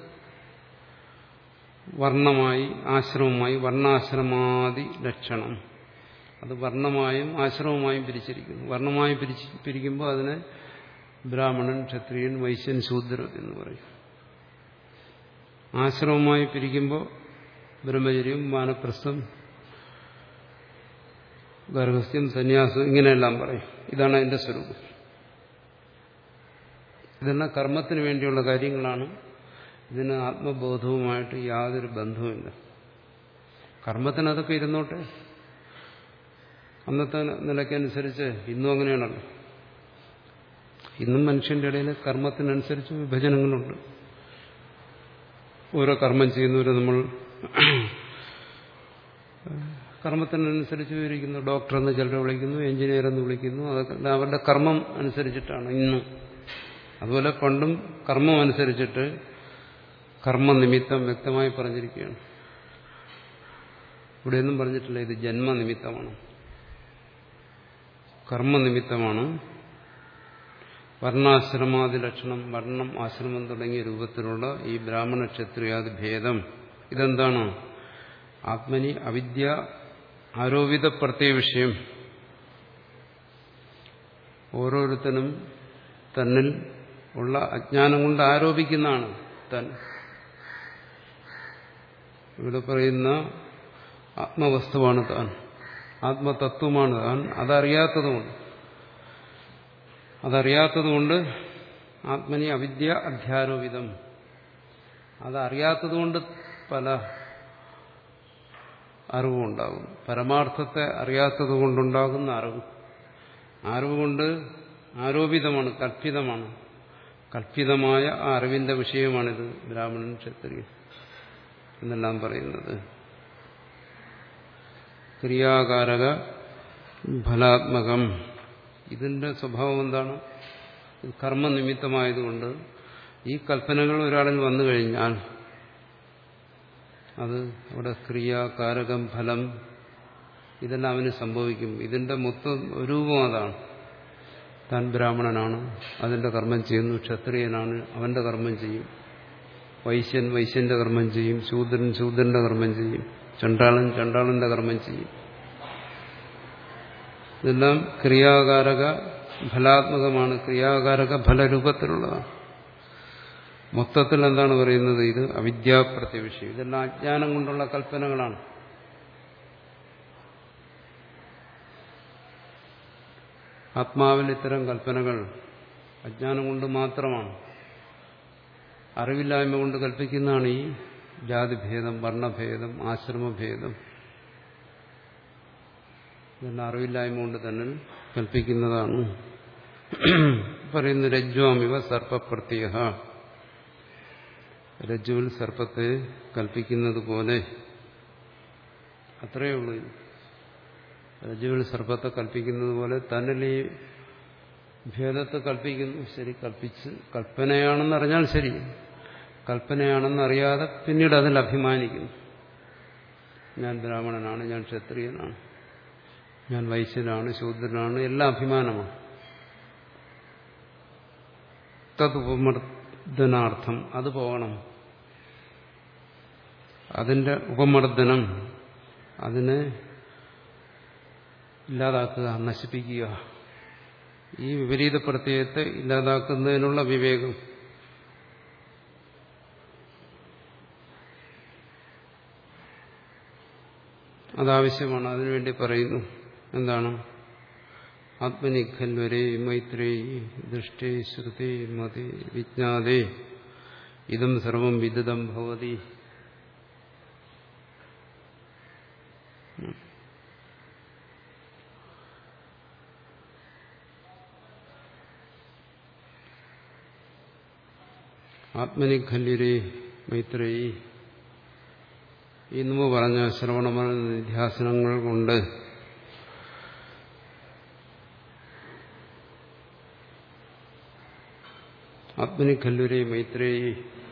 വർണ്ണമായി ആശ്രമമായി വർണ്ണാശ്രമാദി ലക്ഷണം അത് വർണ്ണമായും ആശ്രമമായും പിരിച്ചിരിക്കുന്നു വർണ്ണമായി പിരിച്ച് പിരിക്കുമ്പോൾ അതിനെ ബ്രാഹ്മണൻ ക്ഷത്രിയൻ വൈശ്യൻ ശൂദ്രൻ എന്ന് പറയും ആശ്രമമായി പിരിക്കുമ്പോൾ ബ്രഹ്മചര്യം വാനപ്രസ്ഥം ഗർഭസ്ഥ്യം സന്യാസം ഇങ്ങനെയെല്ലാം പറയും ഇതാണ് അതിന്റെ സ്വരൂപം ഇതെല്ലാം കർമ്മത്തിന് വേണ്ടിയുള്ള കാര്യങ്ങളാണ് ഇതിന് ആത്മബോധവുമായിട്ട് യാതൊരു ബന്ധവുമില്ല കർമ്മത്തിന് അതൊക്കെ ഇരുന്നോട്ടെ അന്നത്തെ നിലയ്ക്കനുസരിച്ച് ഇന്നും അങ്ങനെയാണല്ലോ ഇന്നും മനുഷ്യന്റെ ഇടയിൽ കർമ്മത്തിനനുസരിച്ച് വിഭജനങ്ങളുണ്ട് ഓരോ കർമ്മം ചെയ്യുന്നവരെ നമ്മൾ കർമ്മത്തിനനുസരിച്ച് വിവരിക്കുന്നു ഡോക്ടർ എന്ന് ചിലരെ വിളിക്കുന്നു എഞ്ചിനീയർ എന്ന് വിളിക്കുന്നു അതൊക്കെ അവരുടെ കർമ്മം അനുസരിച്ചിട്ടാണ് ഇന്നും അതുപോലെ പണ്ടും കർമ്മം അനുസരിച്ചിട്ട് കർമ്മനിമിത്തം വ്യക്തമായി പറഞ്ഞിരിക്കുകയാണ് ഇവിടെയൊന്നും പറഞ്ഞിട്ടില്ല ഇത് ജന്മനിമിത്തമാണ് കർമ്മനിമിത്തമാണ് വർണ്ണാശ്രമാദി ലക്ഷണം വർണ്ണം ആശ്രമം തുടങ്ങിയ രൂപത്തിലുള്ള ഈ ബ്രാഹ്മണ ക്ഷത്രിയാദി ഭേദം ഇതെന്താണ് ആത്മനി അവിദ്യ ആരോപിത പ്രത്യേക വിഷയം ഓരോരുത്തരും തന്നിൽ ഉള്ള അജ്ഞാനം കൊണ്ട് ആരോപിക്കുന്നതാണ് താൻ ഇവിടെ പറയുന്ന ആത്മവസ്തുവാണ് താൻ ആത്മതത്വമാണ് താൻ അതറിയാത്തതുകൊണ്ട് അതറിയാത്തതുകൊണ്ട് ആത്മനി അവിദ്യ അധ്യാരോപിതം അതറിയാത്തതുകൊണ്ട് പല അറിവും ഉണ്ടാകും പരമാർത്ഥത്തെ അറിയാത്തത് കൊണ്ടുണ്ടാകുന്ന അറിവ് അറിവ് കൊണ്ട് ആരോപിതമാണ് കൽപ്പിതമാണ് കൽപ്പിതമായ ആ അറിവിന്റെ വിഷയമാണിത് ബ്രാഹ്മണൻ ക്ഷത്രിയൻ എന്നെല്ലാം പറയുന്നത് ക്രിയാകാരക ഫലാത്മകം ഇതിന്റെ സ്വഭാവം എന്താണ് ഇത് കർമ്മനിമിത്തമായതുകൊണ്ട് ഈ കൽപ്പനകൾ ഒരാളിൽ വന്നു കഴിഞ്ഞാൽ അത് അവിടെ ക്രിയ കാരകം ഫലം ഇതെല്ലാം അവന് സംഭവിക്കും ഇതിന്റെ മൊത്തം രൂപം അതാണ് താൻ ബ്രാഹ്മണനാണ് അതിന്റെ കർമ്മം ചെയ്യുന്നു ക്ഷത്രിയനാണ് അവന്റെ കർമ്മം ചെയ്യും വൈശ്യൻ വൈശ്യന്റെ കർമ്മം ചെയ്യും ശൂദ്രൻ ശൂദ്രന്റെ കർമ്മം ചെയ്യും ചണ്ടാളൻ ചണ്ടാളന്റെ കർമ്മം ചെയ്യും ഇതെല്ലാം ക്രിയാകാരക ഫലാത്മകമാണ് ക്രിയാകാരക ഫലരൂപത്തിലുള്ളതാണ് മൊത്തത്തിൽ എന്താണ് പറയുന്നത് ഇത് അവിദ്യാപ്രത്യവിഷയം ഇതെല്ലാം അജ്ഞാനം കൊണ്ടുള്ള കൽപ്പനകളാണ് ആത്മാവിൽ ഇത്തരം കൽപ്പനകൾ അജ്ഞാനം കൊണ്ട് മാത്രമാണ് അറിവില്ലായ്മ കൊണ്ട് കൽപ്പിക്കുന്നതാണ് ഈ ജാതിഭേദം വർണ്ണഭേദം ആശ്രമഭേദം ഇതെല്ലാം അറിവില്ലായ്മ കൊണ്ട് തന്നെ കൽപ്പിക്കുന്നതാണ് പറയുന്നു രജ്വാമിവ സർപ്പപ്രത്യ രജ്ജുവിൽ സർപ്പത്തെ കൽപ്പിക്കുന്നത് പോലെ അത്രയേ ഉള്ളൂ രജ്ജുവിൽ സർപ്പത്തെ കൽപ്പിക്കുന്നത് പോലെ തന്നിൽ ഈ ഭേദത്തെ കൽപ്പിക്കുന്നു ശരി കൽപ്പിച്ച് കൽപ്പനയാണെന്നറിഞ്ഞാൽ ശരി കൽപ്പനയാണെന്നറിയാതെ പിന്നീട് അതിൽ അഭിമാനിക്കുന്നു ഞാൻ ബ്രാഹ്മണനാണ് ഞാൻ ക്ഷത്രിയനാണ് ഞാൻ വൈശ്യനാണ് ശൂദ്രനാണ് എല്ലാം അഭിമാനമാണ് തതുപമർദ്ദനാർത്ഥം അത് പോകണം അതിന്റെ ഉപമർദ്ദനം അതിനെ ഇല്ലാതാക്കുക നശിപ്പിക്കുക ഈ വിപരീത പ്രത്യയത്തെ ഇല്ലാതാക്കുന്നതിനുള്ള വിവേകം അതാവശ്യമാണ് അതിനുവേണ്ടി പറയുന്നു എന്താണ് ആത്മനിഖൽവരെ മൈത്രേയി ദൃഷ്ടേ ശ്രുതി മതി വിജ്ഞാതേ ഇതം സർവം വിദിതം ഭവതി ആത്മനിഖല്യരെ മൈത്രേയി ഈ മുമ്പ് പറഞ്ഞ ശ്രവണമന നിധ്യാസനങ്ങൾ കൊണ്ട് ആത്മനി ഖല്ലുരേ മൈത്രേയി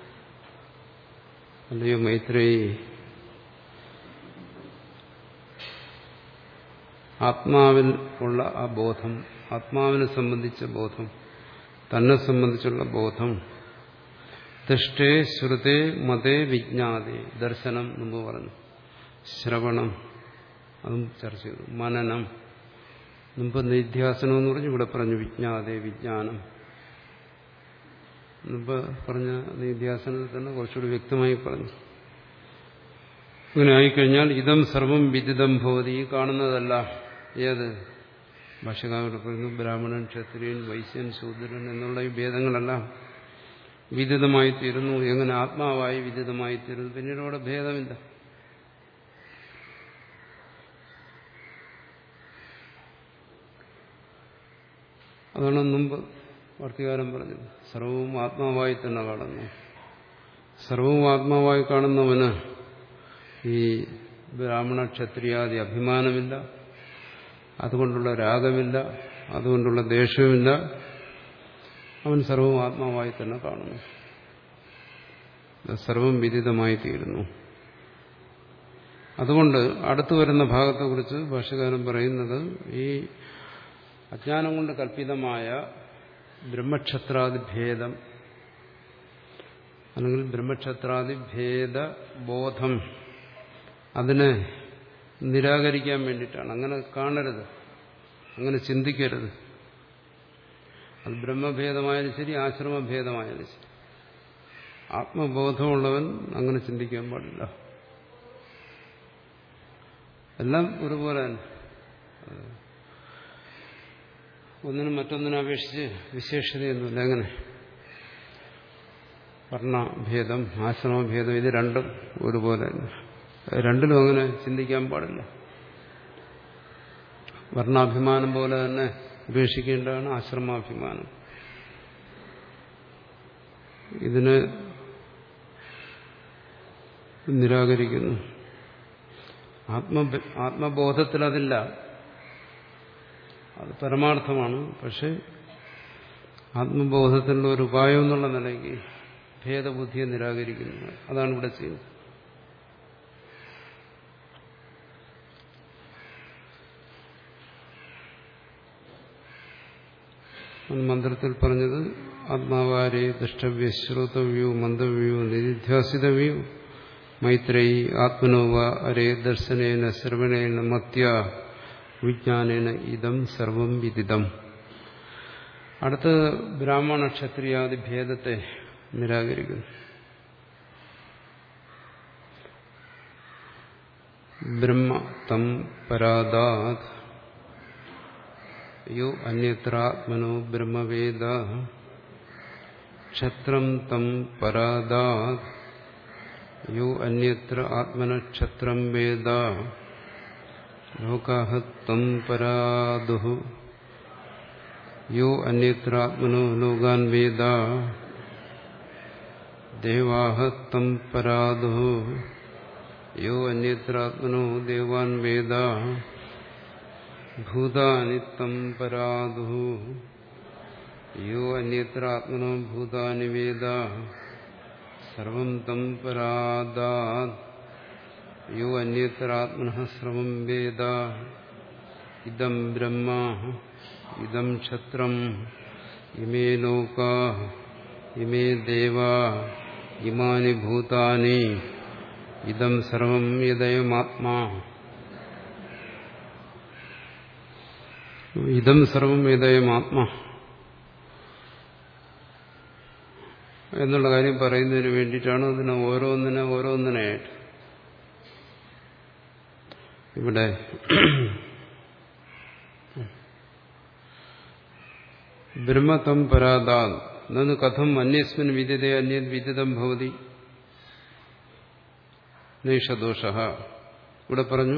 അല്ലയോ മൈത്രേയി ആത്മാവിൽ ഉള്ള ആ ബോധം ആത്മാവിനെ സംബന്ധിച്ച ബോധം തന്നെ സംബന്ധിച്ചുള്ള ബോധം തിഷ്ടേ ശ്രുതേ മതേ വിജ്ഞാതേ ദർശനം മുമ്പ് പറഞ്ഞു ശ്രവണം അതും ചർച്ച ചെയ്തു മനനം മുമ്പ് നിധ്യാസനം എന്ന് പറഞ്ഞു ഇവിടെ പറഞ്ഞു വിജ്ഞാതേ വിജ്ഞാനം മുമ്പ് പറഞ്ഞ നിധ്യാസനത്തിൽ തന്നെ കുറച്ചുകൂടി വ്യക്തമായി പറഞ്ഞു ഇങ്ങനെ ആയിക്കഴിഞ്ഞാൽ ഇതം സർവം വിദിതം ഭവതി ഈ കാണുന്നതല്ല ഏത് ഭാഷകാരോട് പറയുന്നു ബ്രാഹ്മണൻ ക്ഷത്രിയൻ വൈശ്യൻ ശൂദ്രൻ എന്നുള്ള ഈ ഭേദങ്ങളെല്ലാം വിദിതമായി തീരുന്നു എങ്ങനെ ആത്മാവായി വിദിതമായി തീരുന്നു പിന്നീട് അവിടെ ഭേദമില്ല അതാണ് മുമ്പ് വർത്തികാരം പറഞ്ഞത് സർവവും ആത്മാവായി തന്നെ കാണുന്നു സർവവും ആത്മാവായി കാണുന്നവന് ഈ ബ്രാഹ്മണ ക്ഷത്രിയാദി അഭിമാനമില്ല അതുകൊണ്ടുള്ള രാഗമില്ല അതുകൊണ്ടുള്ള ദേഷ്യമില്ല അവൻ സർവവും ആത്മാവായി തന്നെ കാണുന്നു സർവം വിദിതമായി തീരുന്നു അതുകൊണ്ട് അടുത്തു വരുന്ന ഭാഗത്തെക്കുറിച്ച് ഭാഷകാരൻ പറയുന്നത് ഈ അജ്ഞാനം കൊണ്ട് കൽപ്പിതമായ ബ്രഹ്മക്ഷത്രാദി ഭേദം അല്ലെങ്കിൽ ബ്രഹ്മക്ഷത്രാദി ഭേദ ബോധം അതിനെ നിരാകരിക്കാൻ വേണ്ടിയിട്ടാണ് അങ്ങനെ കാണരുത് അങ്ങനെ ചിന്തിക്കരുത് അത് ബ്രഹ്മഭേദമായാലും ശരി ആശ്രമഭേദമായാലും ശരി ആത്മബോധമുള്ളവൻ അങ്ങനെ ചിന്തിക്കാൻ പാടില്ല എല്ലാം ഒരുപോലെ തന്നെ ഒന്നിനും മറ്റൊന്നിനും അപേക്ഷിച്ച് വിശേഷതയൊന്നുമില്ല അങ്ങനെ വർണ്ണഭേദം ആശ്രമഭേദം ഇത് രണ്ടും ഒരുപോലെ തന്നെ രണ്ടിലും അങ്ങനെ ചിന്തിക്കാൻ പാടില്ല വർണ്ണാഭിമാനം പോലെ തന്നെ ഉപേക്ഷിക്കേണ്ടതാണ് ആശ്രമാഭിമാനം ഇതിന് നിരാകരിക്കുന്നു ആത്മ ആത്മബോധത്തിൽ അതില്ല അത് പരമാർത്ഥമാണ് പക്ഷെ ആത്മബോധത്തിനുള്ള ഒരു ഉപായം എന്നുള്ള നിലയ്ക്ക് ഭേദബുദ്ധിയെ നിരാകരിക്കുന്നു അതാണ് ഇവിടെ ചെയ്യുന്നത് മന്ത്രത്തിൽ പറഞ്ഞത് ആത്മാവാരെ ദൃഷ്ടവ്യ ശ്രോതവ്യോ മന്ദവ്യോ നിധിധ്യാസിതവ്യോ മൈത്രേയി ആത്മനോവ അരേ ദർശനേന ശ്രവണേന മത്യ വിജ്ഞാനേന ഇതം സർവം വിദിതം അടുത്ത് ബ്രാഹ്മണ ക്ഷത്രിയാദി ഭേദത്തെ നിരാകരിക്കുന്നു ബ്രഹ്മ തം പരാദാത് യോ അന്യത്രാത്മനോ ബ്രഹ്മവേദ ക്ഷത്രം തം പരാദാത് യോ അന്യത്ര ആത്മനക്ഷത്രം വേദ ലോകാഹത്തം പരാദുഹു യോ അന്യത്രാത്മനോ ലോകാൻ വേദ ദേവാഹത്തം പരാദുഹു യോ അന്യത്രാത്മനോ ദേവാൻ വേദ ഭൂതാനിത്തം പരാദുഹു യോ അന്യത്രാത്മനോ ഭൂതാനി വേദ സർവം തം പരാദാത് യോ അന്യത്രാത്മന ശ്രമം വേദ ഇതം ബ്രഹ്മ ഇതം ക്ഷത്രം ഇമേ ലോക ഇമേ ദേവ ഇമാനി ഭൂതാനി ഇതം സർവം യദയമാത്മാ ഇതം സർവം യദയമാത്മാ എന്നുള്ള കാര്യം പറയുന്നതിന് വേണ്ടിയിട്ടാണ് അതിനെ ഓരോന്നിനെ ഓരോന്നിനായിട്ട് ഇവിടെ ബ്രഹ്മത്വം പരാതാ എന്നത് കഥം അന്യസ്മിൻ വിദ്യത അന്യത് വിദിതം ഭവതി നൈഷദോഷ ഇവിടെ പറഞ്ഞു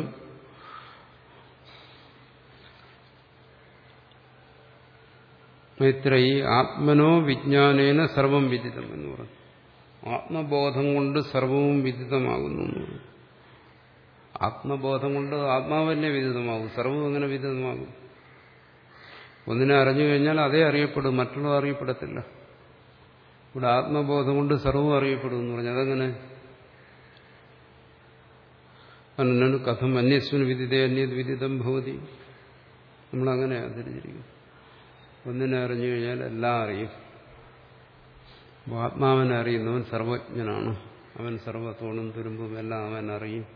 മൈത്രയി ആത്മനോ വിജ്ഞാനേന സർവം വിദിതം എന്ന് പറഞ്ഞു ആത്മബോധം കൊണ്ട് സർവവും വിദിതമാകുന്നു എന്ന് പറഞ്ഞു ആത്മബോധം കൊണ്ട് ആത്മാവ് തന്നെ വിദിതമാകും സർവവും എങ്ങനെ വിദിതമാകും ഒന്നിനെ അറിഞ്ഞു കഴിഞ്ഞാൽ അതേ അറിയപ്പെടും മറ്റുള്ളവർ അറിയപ്പെടത്തില്ല ഇവിടെ ആത്മബോധം കൊണ്ട് സർവവും അറിയപ്പെടും എന്ന് പറഞ്ഞു അതങ്ങനെ അനന്താണ് കഥം അന്യസ്വന് വിദിതേ അന്യത് വിദിതം ഭവതി നമ്മളങ്ങനെ ആചരിച്ചിരിക്കുന്നു ഒന്നിനെ അറിഞ്ഞു കഴിഞ്ഞാൽ എല്ലാം അറിയും അപ്പോൾ ആത്മാവിനെ അറിയുന്നവൻ സർവജ്ഞനാണ് അവൻ സർവത്തോടും തുരുമ്പും എല്ലാം അവൻ അറിയും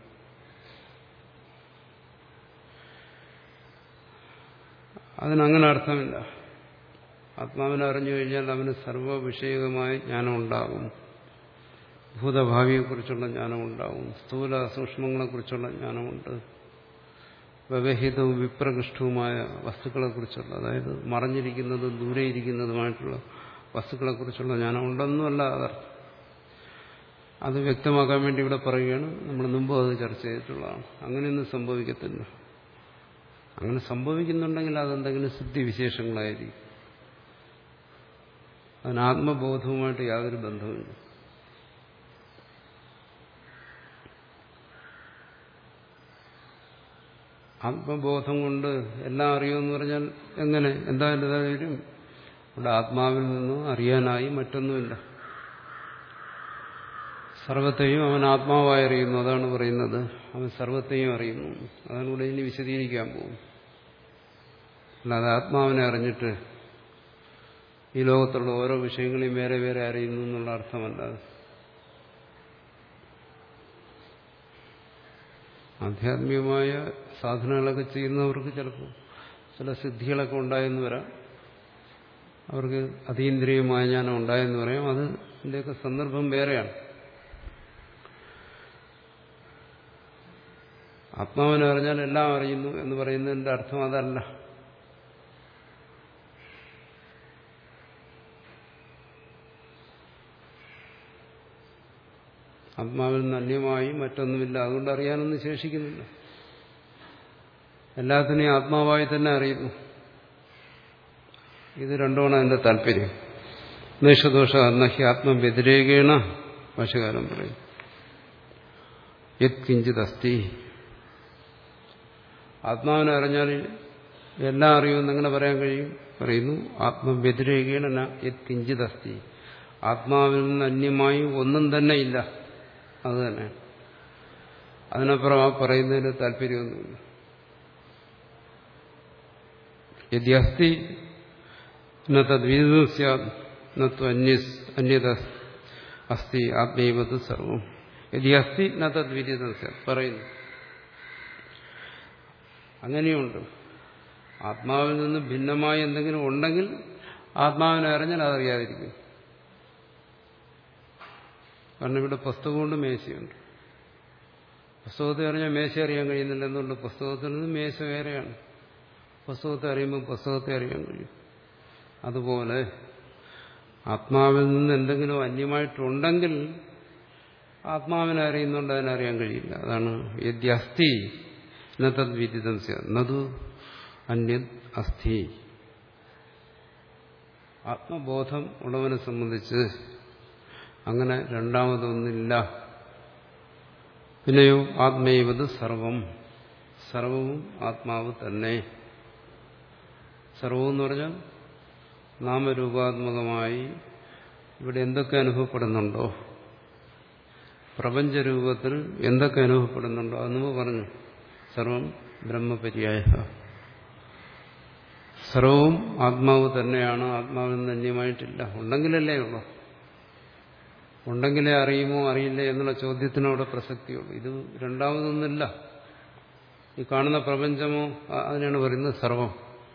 അതിനങ്ങനെ അർത്ഥമില്ല ആത്മാവിനെ അറിഞ്ഞു കഴിഞ്ഞാൽ അവന് സർവവിഷയകമായ ജ്ഞാനം ഉണ്ടാകും ഭൂതഭാവിയെക്കുറിച്ചുള്ള ജ്ഞാനം ഉണ്ടാകും സ്ഥൂല സൂക്ഷ്മങ്ങളെക്കുറിച്ചുള്ള ജ്ഞാനമുണ്ട് വ്യവഹിതവും വിപ്രകൃഷ്ടവുമായ വസ്തുക്കളെക്കുറിച്ചുള്ള അതായത് മറഞ്ഞിരിക്കുന്നതും ദൂരെയിരിക്കുന്നതുമായിട്ടുള്ള വസ്തുക്കളെക്കുറിച്ചുള്ള ജ്ഞാനം ഉണ്ടെന്നുമല്ല അതർത്ഥം അത് വ്യക്തമാക്കാൻ വേണ്ടി ഇവിടെ പറയുകയാണ് നമ്മൾ മുമ്പ് അത് ചർച്ച ചെയ്തിട്ടുള്ളതാണ് അങ്ങനെയൊന്നും സംഭവിക്കത്തില്ല അങ്ങനെ സംഭവിക്കുന്നുണ്ടെങ്കിൽ അതെന്തെങ്കിലും സിദ്ധിവിശേഷങ്ങളായിരിക്കും അതിന് ആത്മബോധവുമായിട്ട് യാതൊരു ബന്ധവുമില്ല ആത്മബോധം കൊണ്ട് എല്ലാം അറിയുമെന്ന് പറഞ്ഞാൽ എങ്ങനെ എന്തായാലും ഇതായാലും ഇവിടെ ആത്മാവിൽ നിന്നും അറിയാനായി മറ്റൊന്നുമില്ല സർവത്തെയും അവൻ ആത്മാവായി അറിയുന്നു അതാണ് പറയുന്നത് അവൻ സർവത്തെയും അറിയുന്നു അതാണ് ഇവിടെ ഇനി വിശദീകരിക്കാൻ പോകും അല്ലാതെ ആത്മാവിനെ അറിഞ്ഞിട്ട് ഈ ലോകത്തുള്ള ഓരോ വിഷയങ്ങളെയും വേറെ വേറെ അറിയുന്നു എന്നുള്ള അർത്ഥമല്ലാതെ ആധ്യാത്മികമായ സാധനങ്ങളൊക്കെ ചെയ്യുന്നവർക്ക് ചിലപ്പോൾ ചില സിദ്ധികളൊക്കെ ഉണ്ടായെന്ന് വരാം അവർക്ക് അതീന്ദ്രിയമായ ജ്ഞാനം ഉണ്ടായെന്ന് പറയാം അത് ഇതിൻ്റെയൊക്കെ സന്ദർഭം വേറെയാണ് ആത്മാവിനെ അറിഞ്ഞാൽ എല്ലാം അറിയുന്നു എന്ന് പറയുന്നതിന്റെ അർത്ഥം അതല്ല ആത്മാവിൽ നിന്ന് അന്യമായി മറ്റൊന്നുമില്ല അതുകൊണ്ട് അറിയാനൊന്നും ശേഷിക്കുന്നില്ല എല്ലാത്തിനെയും ആത്മാവായി തന്നെ അറിയുന്നു ഇത് രണ്ടുമാണ് അതിന്റെ താല്പര്യം നിഷദോഷ നഹി ആത്മവ്യതിരേകേണ ഭാഷകാലം പറയും യത് കിഞ്ചിത് അസ്തി ആത്മാവിനെ അറിഞ്ഞാൽ എല്ലാം അറിയുമെന്ന് എങ്ങനെ പറയാൻ കഴിയും പറയുന്നു ആത്മവ്യതിരേകേണ യത് കിഞ്ചിത് അസ്തി ആത്മാവിൽ നിന്ന് അന്യമായി ഒന്നും തന്നെ ഇല്ല അത് തന്നെ അതിനപ്പുറം ആ പറയുന്നതിന് താല്പര്യമൊന്നുമില്ല യദി അസ്തി തദ്വിധം സ്യാത് അന്യത അസ്തി ആത്മീവത് സർവം യദി അസ്തി ന തദ്വിധം സ്യാത് പറയുന്നു അങ്ങനെയുണ്ട് ആത്മാവിൽ നിന്ന് ഭിന്നമായി എന്തെങ്കിലും ഉണ്ടെങ്കിൽ ആത്മാവിനെ അറിഞ്ഞാൽ അതറിയാതിരിക്കും കാരണം ഇവിടെ പുസ്തകമുണ്ട് മേശയുണ്ട് പുസ്തകത്തെ അറിഞ്ഞാൽ മേശ അറിയാൻ കഴിയുന്നില്ല എന്തുകൊണ്ട് പുസ്തകത്തിൽ നിന്ന് മേശ വേറെയാണ് പുസ്തകത്തെ അറിയുമ്പോൾ പുസ്തകത്തെ അറിയാൻ കഴിയും അതുപോലെ ആത്മാവിൽ നിന്ന് എന്തെങ്കിലും അന്യമായിട്ടുണ്ടെങ്കിൽ ആത്മാവിനെ അറിയുന്നുണ്ട് അതിനറിയാൻ കഴിയില്ല അതാണ് യദ്യസ്തി നത് വിദിതം നതു അന്യത് അസ്ഥി ആത്മബോധം ഉള്ളവനെ സംബന്ധിച്ച് അങ്ങനെ രണ്ടാമതൊന്നില്ല പിന്നെയോ ആത്മൈവത് സർവം സർവവും ആത്മാവ് തന്നെ സർവം എന്ന് പറഞ്ഞാൽ നാമരൂപാത്മകമായി ഇവിടെ എന്തൊക്കെ അനുഭവപ്പെടുന്നുണ്ടോ പ്രപഞ്ചരൂപത്തിൽ എന്തൊക്കെ അനുഭവപ്പെടുന്നുണ്ടോ അത് നമ്മൾ പറഞ്ഞു സർവം ബ്രഹ്മപര്യായ സർവവും ആത്മാവ് തന്നെയാണ് ആത്മാവിൽ നിന്ന് അന്യമായിട്ടില്ല ഉണ്ടെങ്കിലല്ലേ ഉള്ളൂ ഉണ്ടെങ്കിലേ അറിയുമോ അറിയില്ലേ എന്നുള്ള ചോദ്യത്തിനവിടെ പ്രസക്തിയുള്ളൂ ഇത് രണ്ടാമതൊന്നുമില്ല ഈ കാണുന്ന പ്രപഞ്ചമോ അതിനാണ് പറയുന്നത് സർവം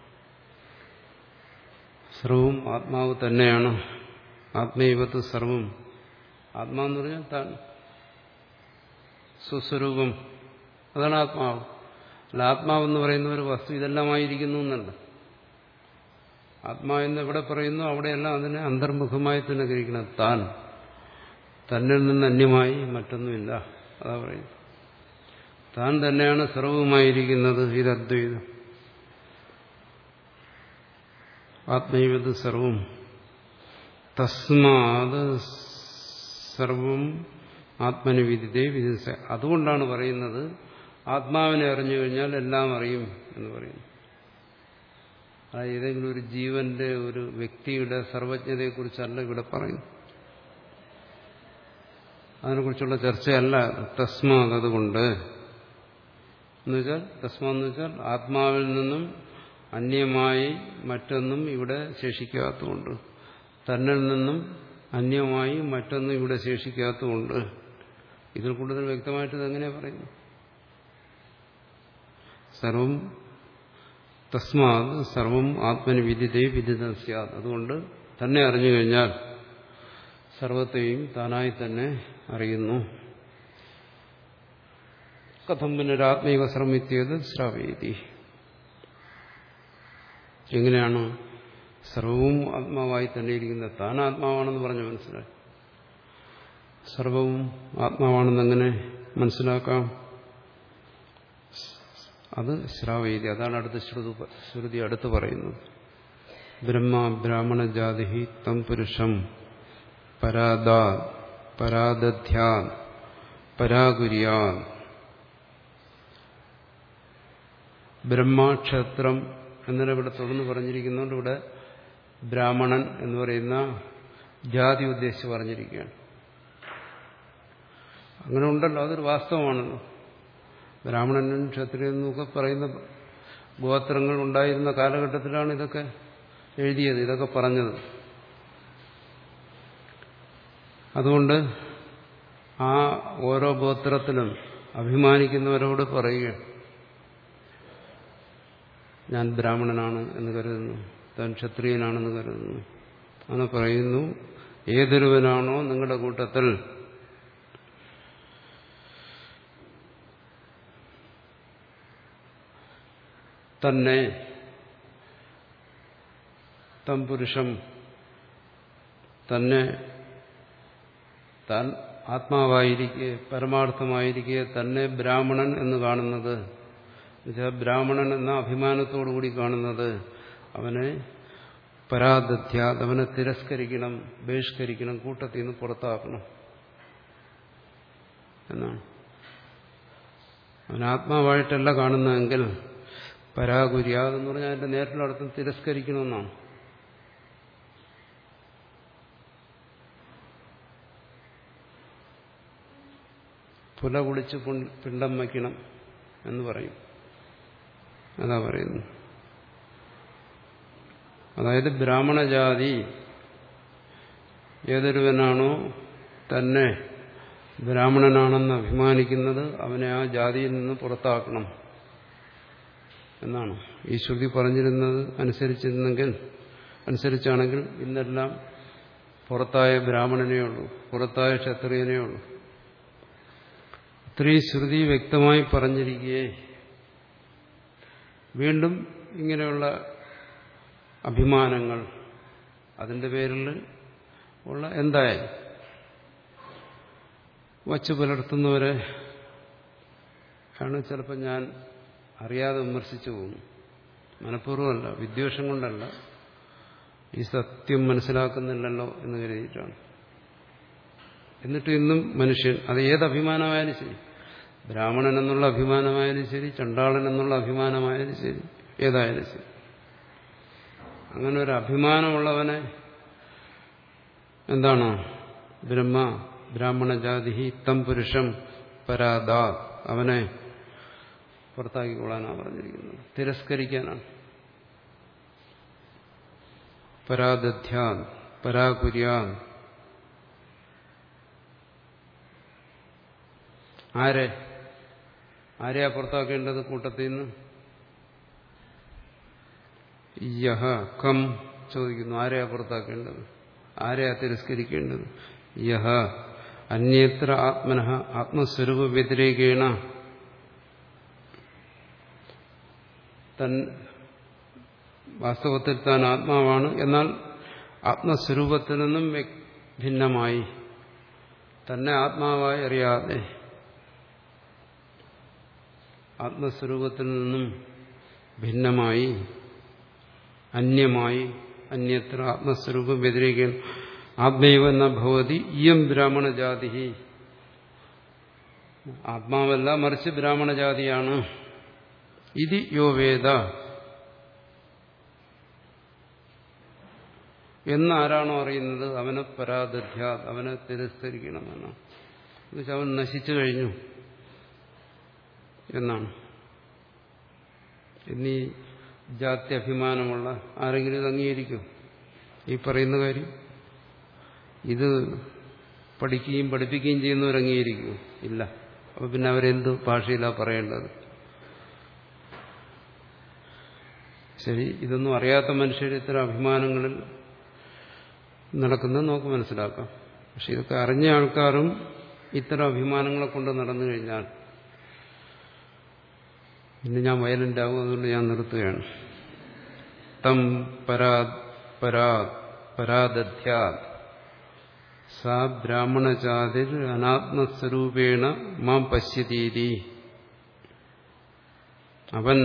സർവവും ആത്മാവ് തന്നെയാണ് ആത്മീയവത്ത് സർവം ആത്മാവെന്ന് പറഞ്ഞാൽ താൻ സ്വസ്വരൂപം അതാണ് ആത്മാവ് അല്ല ആത്മാവെന്ന് പറയുന്ന ഒരു വസ്തു ഇതെല്ലാമായിരിക്കുന്നു എന്നല്ല ആത്മാവെന്ന് എവിടെ പറയുന്നു അവിടെയെല്ലാം അതിനെ അന്തർമുഖമായി തന്നെ ഗ്രഹിക്കണം താൻ തന്നിൽ നിന്ന് അന്യമായി മറ്റൊന്നുമില്ല അതാ പറയുന്നത് താൻ തന്നെയാണ് സർവവുമായിരിക്കുന്നത് ഇത് അദ്വൈതം ആത്മൈവത് സർവം തസ്മാത് സർവം ആത്മന് വിദിതേ വിദിസ അതുകൊണ്ടാണ് പറയുന്നത് ആത്മാവിനെ അറിഞ്ഞു കഴിഞ്ഞാൽ എല്ലാം അറിയും എന്ന് പറയുന്നു അതായത് ഏതെങ്കിലും ഒരു ജീവന്റെ ഒരു വ്യക്തിയുടെ സർവജ്ഞതയെക്കുറിച്ചല്ല ഇവിടെ പറയുന്നു അതിനെക്കുറിച്ചുള്ള ചർച്ചയല്ല തസ്മാത് അതുകൊണ്ട് എന്നുവെച്ചാൽ തസ്മാന്ന് വെച്ചാൽ ആത്മാവിൽ നിന്നും അന്യമായി മറ്റൊന്നും ഇവിടെ ശേഷിക്കാത്തതുകൊണ്ട് തന്നിൽ നിന്നും അന്യമായി മറ്റൊന്നും ഇവിടെ ശേഷിക്കാത്തതുകൊണ്ട് ഇതിൽ കൂടുതൽ വ്യക്തമായിട്ട് ഇതെങ്ങനെ പറയുന്നു സർവം തസ്മാത് സർവം ആത്മന് വിദിതേ വിദിതം സ്യാത് അതുകൊണ്ട് തന്നെ അറിഞ്ഞു കഴിഞ്ഞാൽ സർവത്തെയും താനായി തന്നെ അറിയുന്നു കഥം പുനരാത്മൈവ ശ്രമിത്തിയത് ശ്രാവേദി എങ്ങനെയാണ് സർവവും ആത്മാവായി തന്നെ ഇരിക്കുന്നത് താൻ ആത്മാവാണെന്ന് പറഞ്ഞു മനസ്സിലായി സർവവും ആത്മാവാണെന്ന് എങ്ങനെ മനസ്സിലാക്കാം അത് ശ്രാവേദി അതാണ് അടുത്ത ശ്രുതി ശ്രുതി അടുത്ത് പറയുന്നത് ബ്രഹ്മ ബ്രാഹ്മണ ജാതി തം പുരുഷം പരാദാ പരാദധ്യാ പരാകുര്യാ ബ്രഹ്മക്ഷത്രം എന്നതിനെ ഇവിടെ തുടർന്ന് പറഞ്ഞിരിക്കുന്നുണ്ട് ഇവിടെ ബ്രാഹ്മണൻ എന്ന് പറയുന്ന ജാതി ഉദ്ദേശിച്ച് പറഞ്ഞിരിക്കുകയാണ് അങ്ങനെ ഉണ്ടല്ലോ അതൊരു വാസ്തവമാണല്ലോ ബ്രാഹ്മണനും ക്ഷത്രിയനും ഒക്കെ പറയുന്ന ഗോത്രങ്ങൾ ഉണ്ടായിരുന്ന കാലഘട്ടത്തിലാണ് ഇതൊക്കെ എഴുതിയത് ഇതൊക്കെ പറഞ്ഞത് അതുകൊണ്ട് ആ ഓരോ ഗോത്രത്തിലും അഭിമാനിക്കുന്നവരോട് പറയുകയാണ് ഞാൻ ബ്രാഹ്മണനാണ് എന്ന് കരുതുന്നു താൻ ക്ഷത്രിയനാണെന്ന് കരുതുന്നു അങ്ങനെ പറയുന്നു ഏതൊരുവനാണോ നിങ്ങളുടെ കൂട്ടത്തിൽ തന്നെ തം പുരുഷം തന്നെ താൻ ആത്മാവായിരിക്കെ പരമാർത്ഥമായിരിക്കെ തന്നെ ബ്രാഹ്മണൻ എന്ന് കാണുന്നത് എന്നുവെച്ചാൽ ബ്രാഹ്മണൻ എന്ന അഭിമാനത്തോടുകൂടി കാണുന്നത് അവനെ പരാദധ്യാത് അവനെ തിരസ്കരിക്കണം ബഹിഷ്കരിക്കണം കൂട്ടത്തിൽ നിന്ന് പുറത്താക്കണം എന്നാണ് അവൻ ആത്മാവായിട്ടല്ല കാണുന്നതെങ്കിൽ പരാകുര്യാതെന്ന് പറഞ്ഞാൽ അതിന്റെ നേരിട്ടുള്ള അർത്ഥം തിരസ്കരിക്കണമെന്നാണ് പുല കുളിച്ച് പിണ്ടം വയ്ക്കണം എന്ന് പറയും അതാ പറയുന്നു അതായത് ബ്രാഹ്മണജാതി ഏതൊരുവനാണോ തന്നെ ബ്രാഹ്മണനാണെന്ന് അഭിമാനിക്കുന്നത് അവനെ ആ ജാതിയിൽ നിന്ന് പുറത്താക്കണം എന്നാണ് ഈ ശ്രുതി പറഞ്ഞിരുന്നത് അനുസരിച്ചിരുന്നെങ്കിൽ അനുസരിച്ചാണെങ്കിൽ ഇന്നെല്ലാം പുറത്തായ ബ്രാഹ്മണനേ ഉള്ളൂ പുറത്തായ ക്ഷത്രിയനേ ഉള്ളൂ ഇത്രയും ശ്രുതി വ്യക്തമായി പറഞ്ഞിരിക്കുകയെ വീണ്ടും ഇങ്ങനെയുള്ള അഭിമാനങ്ങൾ അതിന്റെ പേരിൽ ഉള്ള എന്തായാലും വച്ചു പുലർത്തുന്നവരെ ആണ് ചിലപ്പോൾ ഞാൻ അറിയാതെ വിമർശിച്ചു പോകുന്നു മനഃപൂർവ്വമല്ല വിദ്വേഷം കൊണ്ടല്ല ഈ സത്യം മനസ്സിലാക്കുന്നില്ലല്ലോ എന്ന് കരുതിയിട്ടാണ് എന്നിട്ട് ഇന്നും മനുഷ്യൻ അത് ഏത് അഭിമാനമായാലും ശരി ബ്രാഹ്മണൻ എന്നുള്ള അഭിമാനമായാലും ശരി ചണ്ടാളൻ എന്നുള്ള അഭിമാനമായാലും ശരി ഏതായാലും ശരി അങ്ങനെ ഒരു അഭിമാനമുള്ളവനെ എന്താണ് ബ്രഹ്മ ബ്രാഹ്മണജാതി തം പുരുഷം പരാദാ അവനെ പുറത്താക്കിക്കൊള്ളാനാണ് പറഞ്ഞിരിക്കുന്നത് തിരസ്കരിക്കാനാണ് പരാദധ്യാൻ പരാകുര്യാൻ ആരെ ആരെയാ പുറത്താക്കേണ്ടത് കൂട്ടത്തിൽ നിന്ന് യഹ കം ചോദിക്കുന്നു ആരെയാ പുറത്താക്കേണ്ടത് ആരെയാ തിരസ്കരിക്കേണ്ടത് യഹ അന്യത്ര ആത്മന ആത്മസ്വരൂപ വ്യതിരേകേണ തൻ വാസ്തവത്തിൽ താൻ ആത്മാവാണ് എന്നാൽ ആത്മസ്വരൂപത്തിൽ നിന്നും ഭിന്നമായി തന്നെ ആത്മാവായി അറിയാതെ ആത്മസ്വരൂപത്തിൽ നിന്നും ഭിന്നമായി അന്യമായി അന്യത്ര ആത്മസ്വരൂപം വ്യതിരേക്കാൻ ആത്മൈവ എന്ന ഭവതി ഇയം ബ്രാഹ്മണജാതി ആത്മാവല്ല മറിച്ച് ബ്രാഹ്മണജാതിയാണ് ഇത് യോ വേദ എന്നാരാണോ അറിയുന്നത് അവനെ പരാദധ്യാ അവനെ തിരസ്കരിക്കണമെന്നാണ് എന്നുവെച്ചാൽ അവൻ നശിച്ചു കഴിഞ്ഞു എന്നാണ് എന്നീ ജാതി അഭിമാനമുള്ള ആരെങ്കിലും ഇത് അംഗീകരിക്കും ഈ പറയുന്ന കാര്യം ഇത് പഠിക്കുകയും പഠിപ്പിക്കുകയും ചെയ്യുന്നവർ അംഗീകരിക്കും ഇല്ല അപ്പൊ പിന്നെ അവരെന്ത് ഭാഷയിലാണ് പറയേണ്ടത് ശരി ഇതൊന്നും അറിയാത്ത മനുഷ്യർ ഇത്തരം അഭിമാനങ്ങളിൽ നടക്കുന്നത് നമുക്ക് മനസ്സിലാക്കാം പക്ഷെ ഇതൊക്കെ അറിഞ്ഞ ആൾക്കാരും ഇത്തരം അഭിമാനങ്ങളെ കൊണ്ട് നടന്നു കഴിഞ്ഞാൽ ഇന്ന് ഞാൻ വയലന്റ് ആകും അതുകൊണ്ട് ഞാൻ നിർത്തുകയാണ് തം പരാ പരാ പരാദധ്യാ സാ ബ്രാഹ്മണജാതിർ അനാത്മസ്വരൂപേണ മാം പശ്യതീതി അവൻ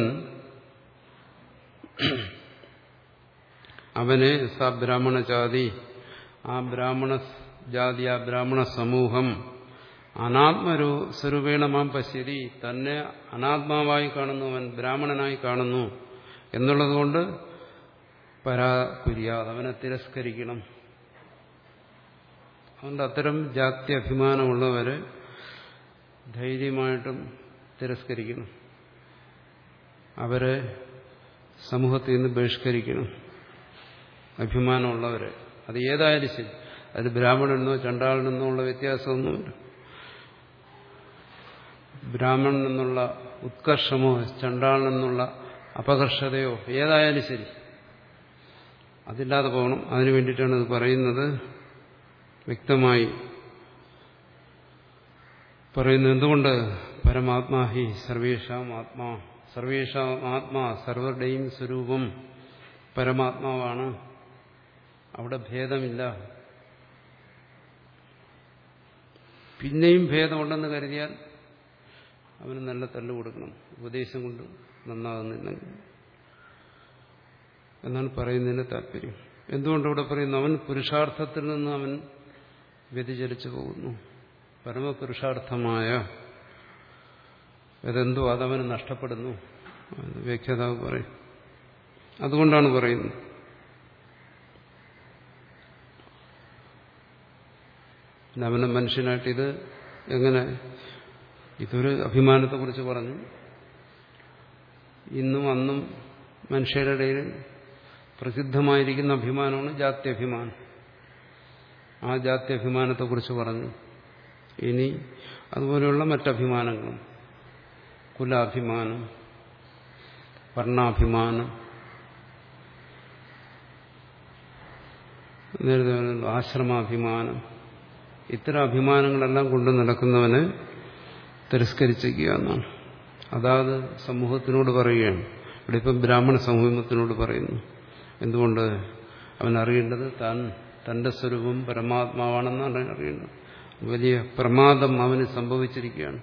അവനെ സാ ബ്രാഹ്മണജാതി ആ ബ്രാഹ്മണ ജാതി ആ ബ്രാഹ്മണ സമൂഹം അനാത്മരൂ സ്വരൂപേണ മാം പശ്യതി തന്നെ അനാത്മാവായി കാണുന്നു അവൻ ബ്രാഹ്മണനായി കാണുന്നു എന്നുള്ളതുകൊണ്ട് പരാകുര്യാത് അവനെ തിരസ്കരിക്കണം അതുകൊണ്ട് അത്തരം ജാതി അഭിമാനമുള്ളവരെ ധൈര്യമായിട്ടും തിരസ്കരിക്കണം അവരെ സമൂഹത്തിൽ നിന്ന് ബഹിഷ്കരിക്കണം അഭിമാനമുള്ളവരെ അത് ഏതായാലും ശരി അത് ബ്രാഹ്മണനെന്നോ ചണ്ടാളനെന്നോ ഉള്ള വ്യത്യാസമൊന്നുമില്ല ബ്രാഹ്മണൻ എന്നുള്ള ഉത്കർഷമോ ചണ്ടാളനെന്നുള്ള അപകർഷതയോ ഏതായാലും ശരി അതില്ലാതെ പോകണം അതിനു വേണ്ടിയിട്ടാണ് ഇത് പറയുന്നത് വ്യക്തമായി പറയുന്നത് എന്തുകൊണ്ട് പരമാത്മാ ഹി സർവേഷാം ആത്മാ സർവേഷാം ആത്മാ സർവരുടെയും സ്വരൂപം പരമാത്മാവാണ് അവിടെ ഭേദമില്ല പിന്നെയും ഭേദമുണ്ടെന്ന് കരുതിയാൽ അവന് നല്ല തള്ളു കൊടുക്കണം ഉപദേശം കൊണ്ട് നന്നാകുന്നില്ലെങ്കിൽ എന്നാണ് പറയുന്നതിന് താല്പര്യം എന്തുകൊണ്ട് ഇവിടെ പറയുന്നു അവൻ പുരുഷാർത്ഥത്തിൽ നിന്ന് അവൻ വ്യതിചലിച്ചു പോകുന്നു പരമപുരുഷാർത്ഥമായ ഇതെന്തോ അതവന് നഷ്ടപ്പെടുന്നു വ്യാഖ്യാതാവ് പറയും അതുകൊണ്ടാണ് പറയുന്നത് അവനെ മനുഷ്യനായിട്ട് ഇത് എങ്ങനെ ഇതൊരു അഭിമാനത്തെക്കുറിച്ച് പറഞ്ഞു ഇന്നും അന്നും മനുഷ്യരുടെ ഇടയിൽ പ്രസിദ്ധമായിരിക്കുന്ന അഭിമാനമാണ് ജാത്യഭിമാനം ആ ജാത്യഭിമാനത്തെക്കുറിച്ച് പറഞ്ഞു ഇനി അതുപോലെയുള്ള മറ്റഭിമാനങ്ങളും കുലാഭിമാനം വർണ്ണാഭിമാനം നേരത്തെ ആശ്രമാഭിമാനം ഇത്തരം അഭിമാനങ്ങളെല്ലാം കൊണ്ടു നടക്കുന്നവനെ തിരസ്കരിച്ചിരിക്കുക എന്നാണ് അതാത് സമൂഹത്തിനോട് പറയുകയാണ് ഇവിടെ ഇപ്പം ബ്രാഹ്മണ സമൂഹത്തിനോട് പറയുന്നു എന്തുകൊണ്ട് അവൻ അറിയേണ്ടത് താൻ തന്റെ സ്വരൂപം പരമാത്മാവാണെന്നാണ് അറിയേണ്ടത് വലിയ പ്രമാദം അവന് സംഭവിച്ചിരിക്കുകയാണ്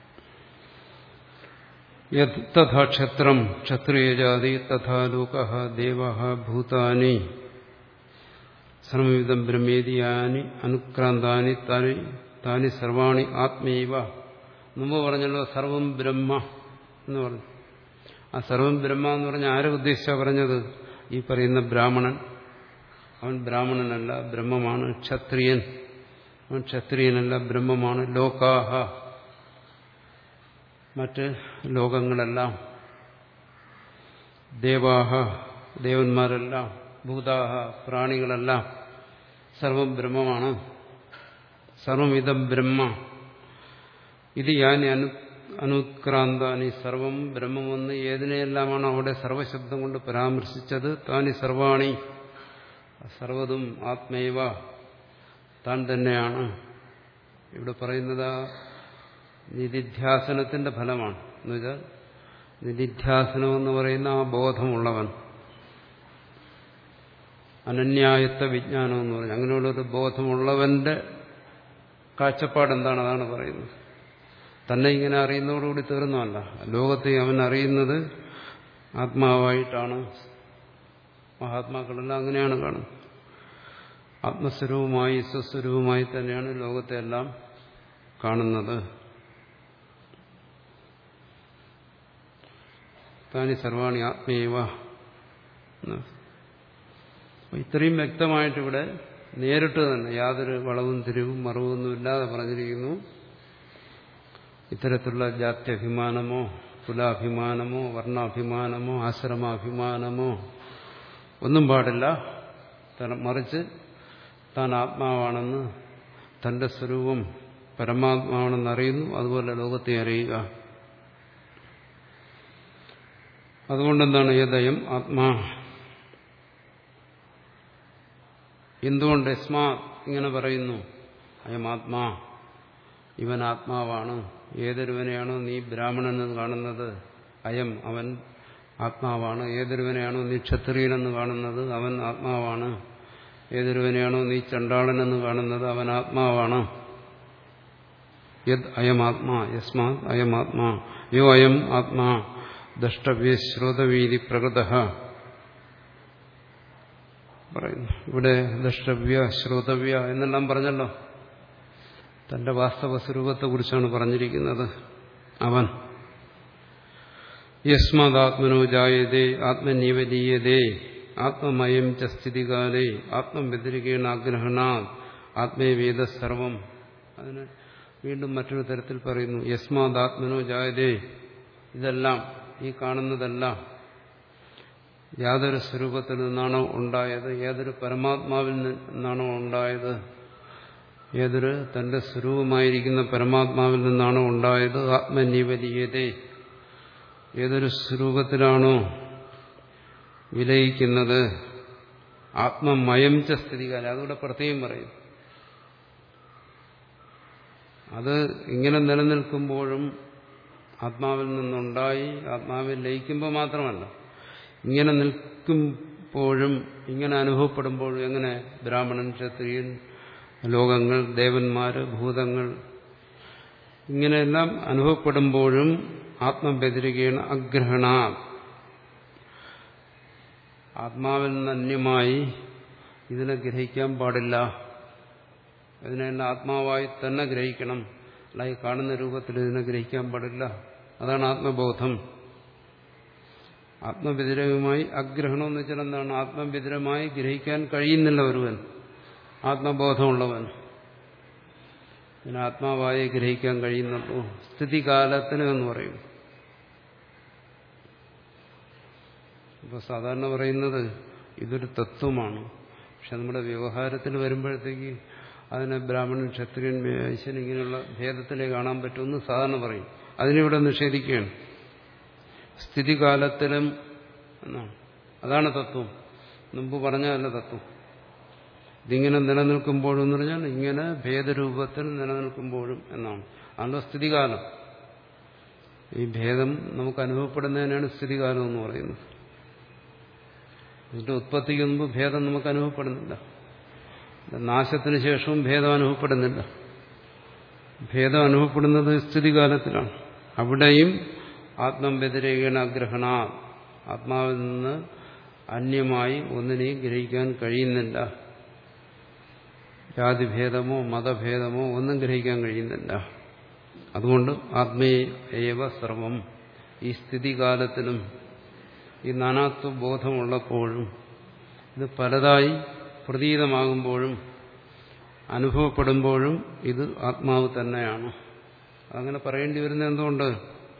തഥാ ക്ഷത്രം ക്ഷത്രിയജാതി തഥാ ലോക ദേവ ഭൂതാനി സർവവിധം ബ്രഹ്മേദിയാനി അനുക്രാന്താനി താനി താനി സർവാണി ആത്മീവ മുമ്പ് പറഞ്ഞല്ലോ സർവം ബ്രഹ്മ എന്ന് പറഞ്ഞു ആ സർവം ബ്രഹ്മ എന്ന് പറഞ്ഞ ആരെ ഉദ്ദേശിച്ചാ പറഞ്ഞത് ഈ പറയുന്ന ബ്രാഹ്മണൻ അവൻ ബ്രാഹ്മണനല്ല ബ്രഹ്മമാണ് ക്ഷത്രിയൻ അവൻ ക്ഷത്രിയനല്ല ബ്രഹ്മമാണ് ലോകാഹ മറ്റ് ലോകങ്ങളെല്ലാം ദേവാഹ ദേവന്മാരെല്ലാം ഭൂതാഹ പ്രാണികളെല്ലാം സർവം ബ്രഹ്മമാണ് സർവമിതം ബ്രഹ്മ ഇത് ഞാൻ അനു അനുക്രാന്താനി സർവം ബ്രഹ്മമെന്ന് ഏതിനെയെല്ലാമാണ് അവിടെ സർവശബ്ദം കൊണ്ട് പരാമർശിച്ചത് താനി സർവാണി സർവതും ആത്മൈവ താൻ തന്നെയാണ് ഇവിടെ പറയുന്നത് ആ നിധിധ്യാസനത്തിന്റെ ഫലമാണ് എന്നുവെച്ചാൽ നിധിധ്യാസനം എന്ന് പറയുന്ന ആ ബോധമുള്ളവൻ അനന്യായത്വ വിജ്ഞാനം എന്ന് പറഞ്ഞു അങ്ങനെയുള്ളൊരു ബോധമുള്ളവന്റെ കാഴ്ചപ്പാട് എന്താണ് അതാണ് പറയുന്നത് തന്നെ ഇങ്ങനെ അറിയുന്നതോടുകൂടി തീർന്നതല്ല ലോകത്തെ അവൻ അറിയുന്നത് ആത്മാവായിട്ടാണ് മഹാത്മാക്കളെല്ലാം അങ്ങനെയാണ് കാണുന്നത് ആത്മസ്വരൂപമായി സ്വസ്വരൂപമായി തന്നെയാണ് ലോകത്തെ എല്ലാം കാണുന്നത് താനി സർവാണി ആത്മീയവ ഇത്രയും വ്യക്തമായിട്ട് ഇവിടെ നേരിട്ട് തന്നെ യാതൊരു വളവും തിരിവും മറവൊന്നും ഇല്ലാതെ പറഞ്ഞിരിക്കുന്നു ഇത്തരത്തിലുള്ള ജാത്യഭിമാനമോ കുലാഭിമാനമോ വർണ്ണാഭിമാനമോ ആശ്രമാഭിമാനമോ ഒന്നും പാടില്ല മറിച്ച് താൻ ആത്മാവാണെന്ന് തന്റെ സ്വരൂപം പരമാത്മാവാണെന്ന് അറിയുന്നു അതുപോലെ ലോകത്തെ അറിയുക അതുകൊണ്ടെന്താണ് ഏതയം ആത്മാ എന്തുകൊണ്ട് യസ്മാ ഇങ്ങനെ പറയുന്നു അയം ആത്മാ ഇവൻ ആത്മാവാണ് ഏതൊരുവനെയാണോ നീ ബ്രാഹ്മണനെന്ന് കാണുന്നത് അയം അവൻ ആത്മാവാണ് ഏതൊരുവനെയാണോ നീ ക്ഷത്രിയനെന്ന് കാണുന്നത് അവൻ ആത്മാവാണ് ഏതൊരുവനെയാണോ നീ ചണ്ടാളനെന്ന് കാണുന്നത് അവൻ ആത്മാവാണ് യത് അയമാത്മാ യസ്മാത് അയമാത്മാ യോ അയം ആത്മാ ദ്രഷ്ടവ്യ ശ്രോതവീതി പ്രകൃത പറയുന്നു ഇവിടെ ദ്രഷ്ടവ്യ ശ്രോതവ്യ എന്നെല്ലാം പറഞ്ഞല്ലോ തന്റെ വാസ്തവ സ്വരൂപത്തെക്കുറിച്ചാണ് പറഞ്ഞിരിക്കുന്നത് അവൻ യസ്മാത്മനോ ജായതേ ആത്മനീവലീയതേ ആത്മമയം ച സ്ഥിതികാലേ ആത്മം വ്യതിരികേണ ആഗ്രഹണാ ആത്മേവേദ സർവം അതിന് വീണ്ടും മറ്റൊരു തരത്തിൽ പറയുന്നു യസ്മാത്മനോ ജായതേ ഇതെല്ലാം ഈ കാണുന്നതെല്ലാം യാതൊരു സ്വരൂപത്തിൽ നിന്നാണോ ഉണ്ടായത് ഏതൊരു പരമാത്മാവിൽ നിന്നാണോ ഉണ്ടായത് ഏതൊരു തന്റെ സ്വരൂപമായിരിക്കുന്ന പരമാത്മാവിൽ നിന്നാണോ ഉണ്ടായത് ആത്മനിവലീയതേ ഏതൊരു സ്വരൂപത്തിലാണോ വിലയിക്കുന്നത് ആത്മമയം ച സ്ഥിതികാല അതുകൂടെ പ്രത്യേകം പറയും അത് ഇങ്ങനെ നിലനിൽക്കുമ്പോഴും ആത്മാവിൽ നിന്നുണ്ടായി ആത്മാവിൽ ലയിക്കുമ്പോൾ മാത്രമല്ല ഇങ്ങനെ നിൽക്കുമ്പോഴും ഇങ്ങനെ അനുഭവപ്പെടുമ്പോഴും എങ്ങനെ ബ്രാഹ്മണൻ ക്ഷത്രിയൻ ലോകങ്ങൾ ദേവന്മാര് ഭൂതങ്ങൾ ഇങ്ങനെയെല്ലാം അനുഭവപ്പെടുമ്പോഴും ആത്മവ്യതിരികേണ അഗ്രഹണ ആത്മാവിൽ നിന്ന് അന്യമായി ഇതിനെ ഗ്രഹിക്കാൻ പാടില്ല ഇതിനെല്ലാം ആത്മാവായി തന്നെ ഗ്രഹിക്കണം അല്ല ഈ കാണുന്ന രൂപത്തിൽ ഇതിനെ ഗ്രഹിക്കാൻ പാടില്ല അതാണ് ആത്മബോധം ആത്മവ്യതിരകമായി അഗ്രഹണം എന്ന് വെച്ചാൽ എന്താണ് ആത്മവ്യതിരമായി ഗ്രഹിക്കാൻ കഴിയുന്നില്ല ഒരുവൻ ആത്മബോധമുള്ളവൻ ഇതിന് ആത്മാവായി ഗ്രഹിക്കാൻ കഴിയുന്നുള്ളൂ സ്ഥിതികാലത്തിന് എന്ന് പറയും ഇപ്പൊ സാധാരണ പറയുന്നത് ഇതൊരു തത്വമാണ് പക്ഷെ നമ്മുടെ വ്യവഹാരത്തിൽ വരുമ്പോഴത്തേക്ക് അതിനെ ബ്രാഹ്മണൻ ക്ഷത്രിയൻ വൈശ്യൻ ഇങ്ങനെയുള്ള ഭേദത്തിലേ കാണാൻ പറ്റുമെന്ന് സാധാരണ പറയും അതിനിവിടെ നിഷേധിക്കുകയാണ് സ്ഥിതികാലത്തിലും എന്നാണ് അതാണ് തത്വം മുമ്പ് പറഞ്ഞതല്ല തത്വം ഇതിങ്ങനെ നിലനിൽക്കുമ്പോഴും എന്ന് പറഞ്ഞാൽ ഇങ്ങനെ ഭേദരൂപത്തിൽ നിലനിൽക്കുമ്പോഴും എന്നാണ് അതിൻ്റെ സ്ഥിതികാലം ഈ ഭേദം നമുക്ക് അനുഭവപ്പെടുന്നതിനാണ് സ്ഥിതികാലം എന്ന് പറയുന്നത് ഇതിന്റെ ഉത്പത്തിക്ക് മുമ്പ് ഭേദം നമുക്ക് അനുഭവപ്പെടുന്നില്ല നാശത്തിന് ശേഷവും ഭേദം അനുഭവപ്പെടുന്നില്ല ഭേദം അനുഭവപ്പെടുന്നത് സ്ഥിതികാലത്തിലാണ് അവിടെയും ആത്മം വ്യതിരേകണ അഗ്രഹണ ആത്മാവിൽ നിന്ന് അന്യമായി ഒന്നിനെയും ഗ്രഹിക്കാൻ കഴിയുന്നില്ല ജാതിഭേദമോ മതഭേദമോ ഒന്നും ഗ്രഹിക്കാൻ കഴിയുന്നില്ല അതുകൊണ്ട് ആത്മേയവ സർവം ഈ സ്ഥിതികാലത്തിലും ഈ നാനാത്വ ബോധമുള്ളപ്പോഴും ഇത് പലതായി പ്രതീതമാകുമ്പോഴും അനുഭവപ്പെടുമ്പോഴും ഇത് ആത്മാവ് തന്നെയാണ് അങ്ങനെ പറയേണ്ടി വരുന്നത് എന്തുകൊണ്ട്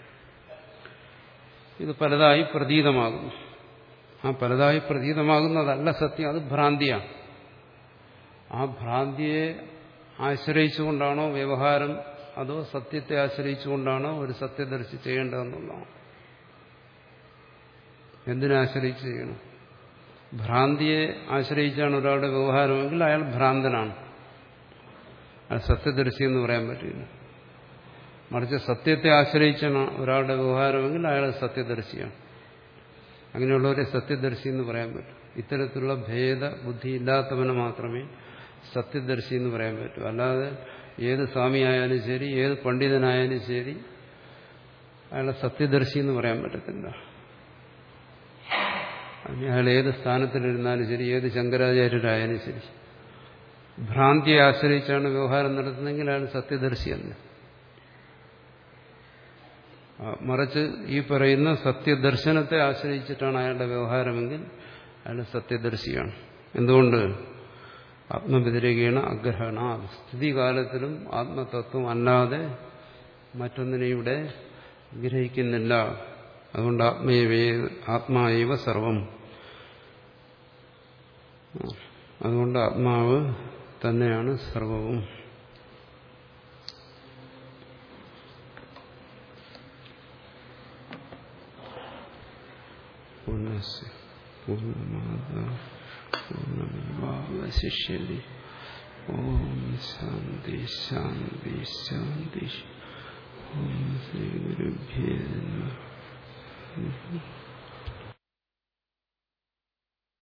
ഇത് പലതായി പ്രതീതമാകുന്നു ആ പലതായി പ്രതീതമാകുന്നതല്ല സത്യം അത് ഭ്രാന്തിയാണ് ആ ഭ്രാന്തിയെ ആശ്രയിച്ചുകൊണ്ടാണോ വ്യവഹാരം അതോ സത്യത്തെ ആശ്രയിച്ചുകൊണ്ടാണോ ഒരു സത്യദർശി ചെയ്യേണ്ടതെന്നുള്ളതാണ് എന്തിനെ ആശ്രയിച്ച് ചെയ്യണം ഭ്രാന്തിയെ ആശ്രയിച്ചാണ് ഒരാളുടെ വ്യവഹാരമെങ്കിൽ അയാൾ ഭ്രാന്തനാണ് അയാൾ സത്യദർശി എന്ന് പറയാൻ പറ്റില്ല മറിച്ച് സത്യത്തെ ആശ്രയിച്ചാണ് ഒരാളുടെ വ്യവഹാരമെങ്കിൽ അയാൾ സത്യദർശിയാണ് അങ്ങനെയുള്ളവരെ സത്യദർശി എന്ന് പറയാൻ പറ്റും ഇത്തരത്തിലുള്ള ഭേദ ബുദ്ധി ഇല്ലാത്തവന് മാത്രമേ സത്യദർശി എന്ന് പറയാൻ പറ്റൂ അല്ലാതെ ഏത് സ്വാമിയായാലും ശരി ഏത് പണ്ഡിതനായാലും ശരി അയാളെ സത്യദർശി എന്ന് പറയാൻ പറ്റത്തില്ല അയാൾ ഏത് സ്ഥാനത്തിലിരുന്നാലും ശരി ഏത് ശങ്കരാചാര്യരായാലും ശരി ഭ്രാന്തിയെ ആശ്രയിച്ചാണ് വ്യവഹാരം നടത്തുന്നതെങ്കിൽ അയാൾ സത്യദർശിയല്ല മറിച്ച് ഈ പറയുന്ന സത്യദർശനത്തെ ആശ്രയിച്ചിട്ടാണ് അയാളുടെ വ്യവഹാരമെങ്കിൽ അയാൾ സത്യദർശിയാണ് എന്തുകൊണ്ട് ആത്മവ്യതിരേകീണ അഗ്രഹണ സ്ഥിതികാലത്തിലും ആത്മതത്വം അല്ലാതെ മറ്റൊന്നിനെ ഇവിടെ ഗ്രഹിക്കുന്നില്ല അതുകൊണ്ട് ആത്മീയവേ ആത്മാവ സർവം അതുകൊണ്ട് ആത്മാവ് തന്നെയാണ് സർവവും പൂർണ്ണസ് പൂർണ്ണമാത പൂർണ്ണമേവാവശിഷ്യതി ഓം ശാന്തി ശാന്തി ശാന്തി ഓം ശ്രീ ഗുരുഭ്യേ നമഃ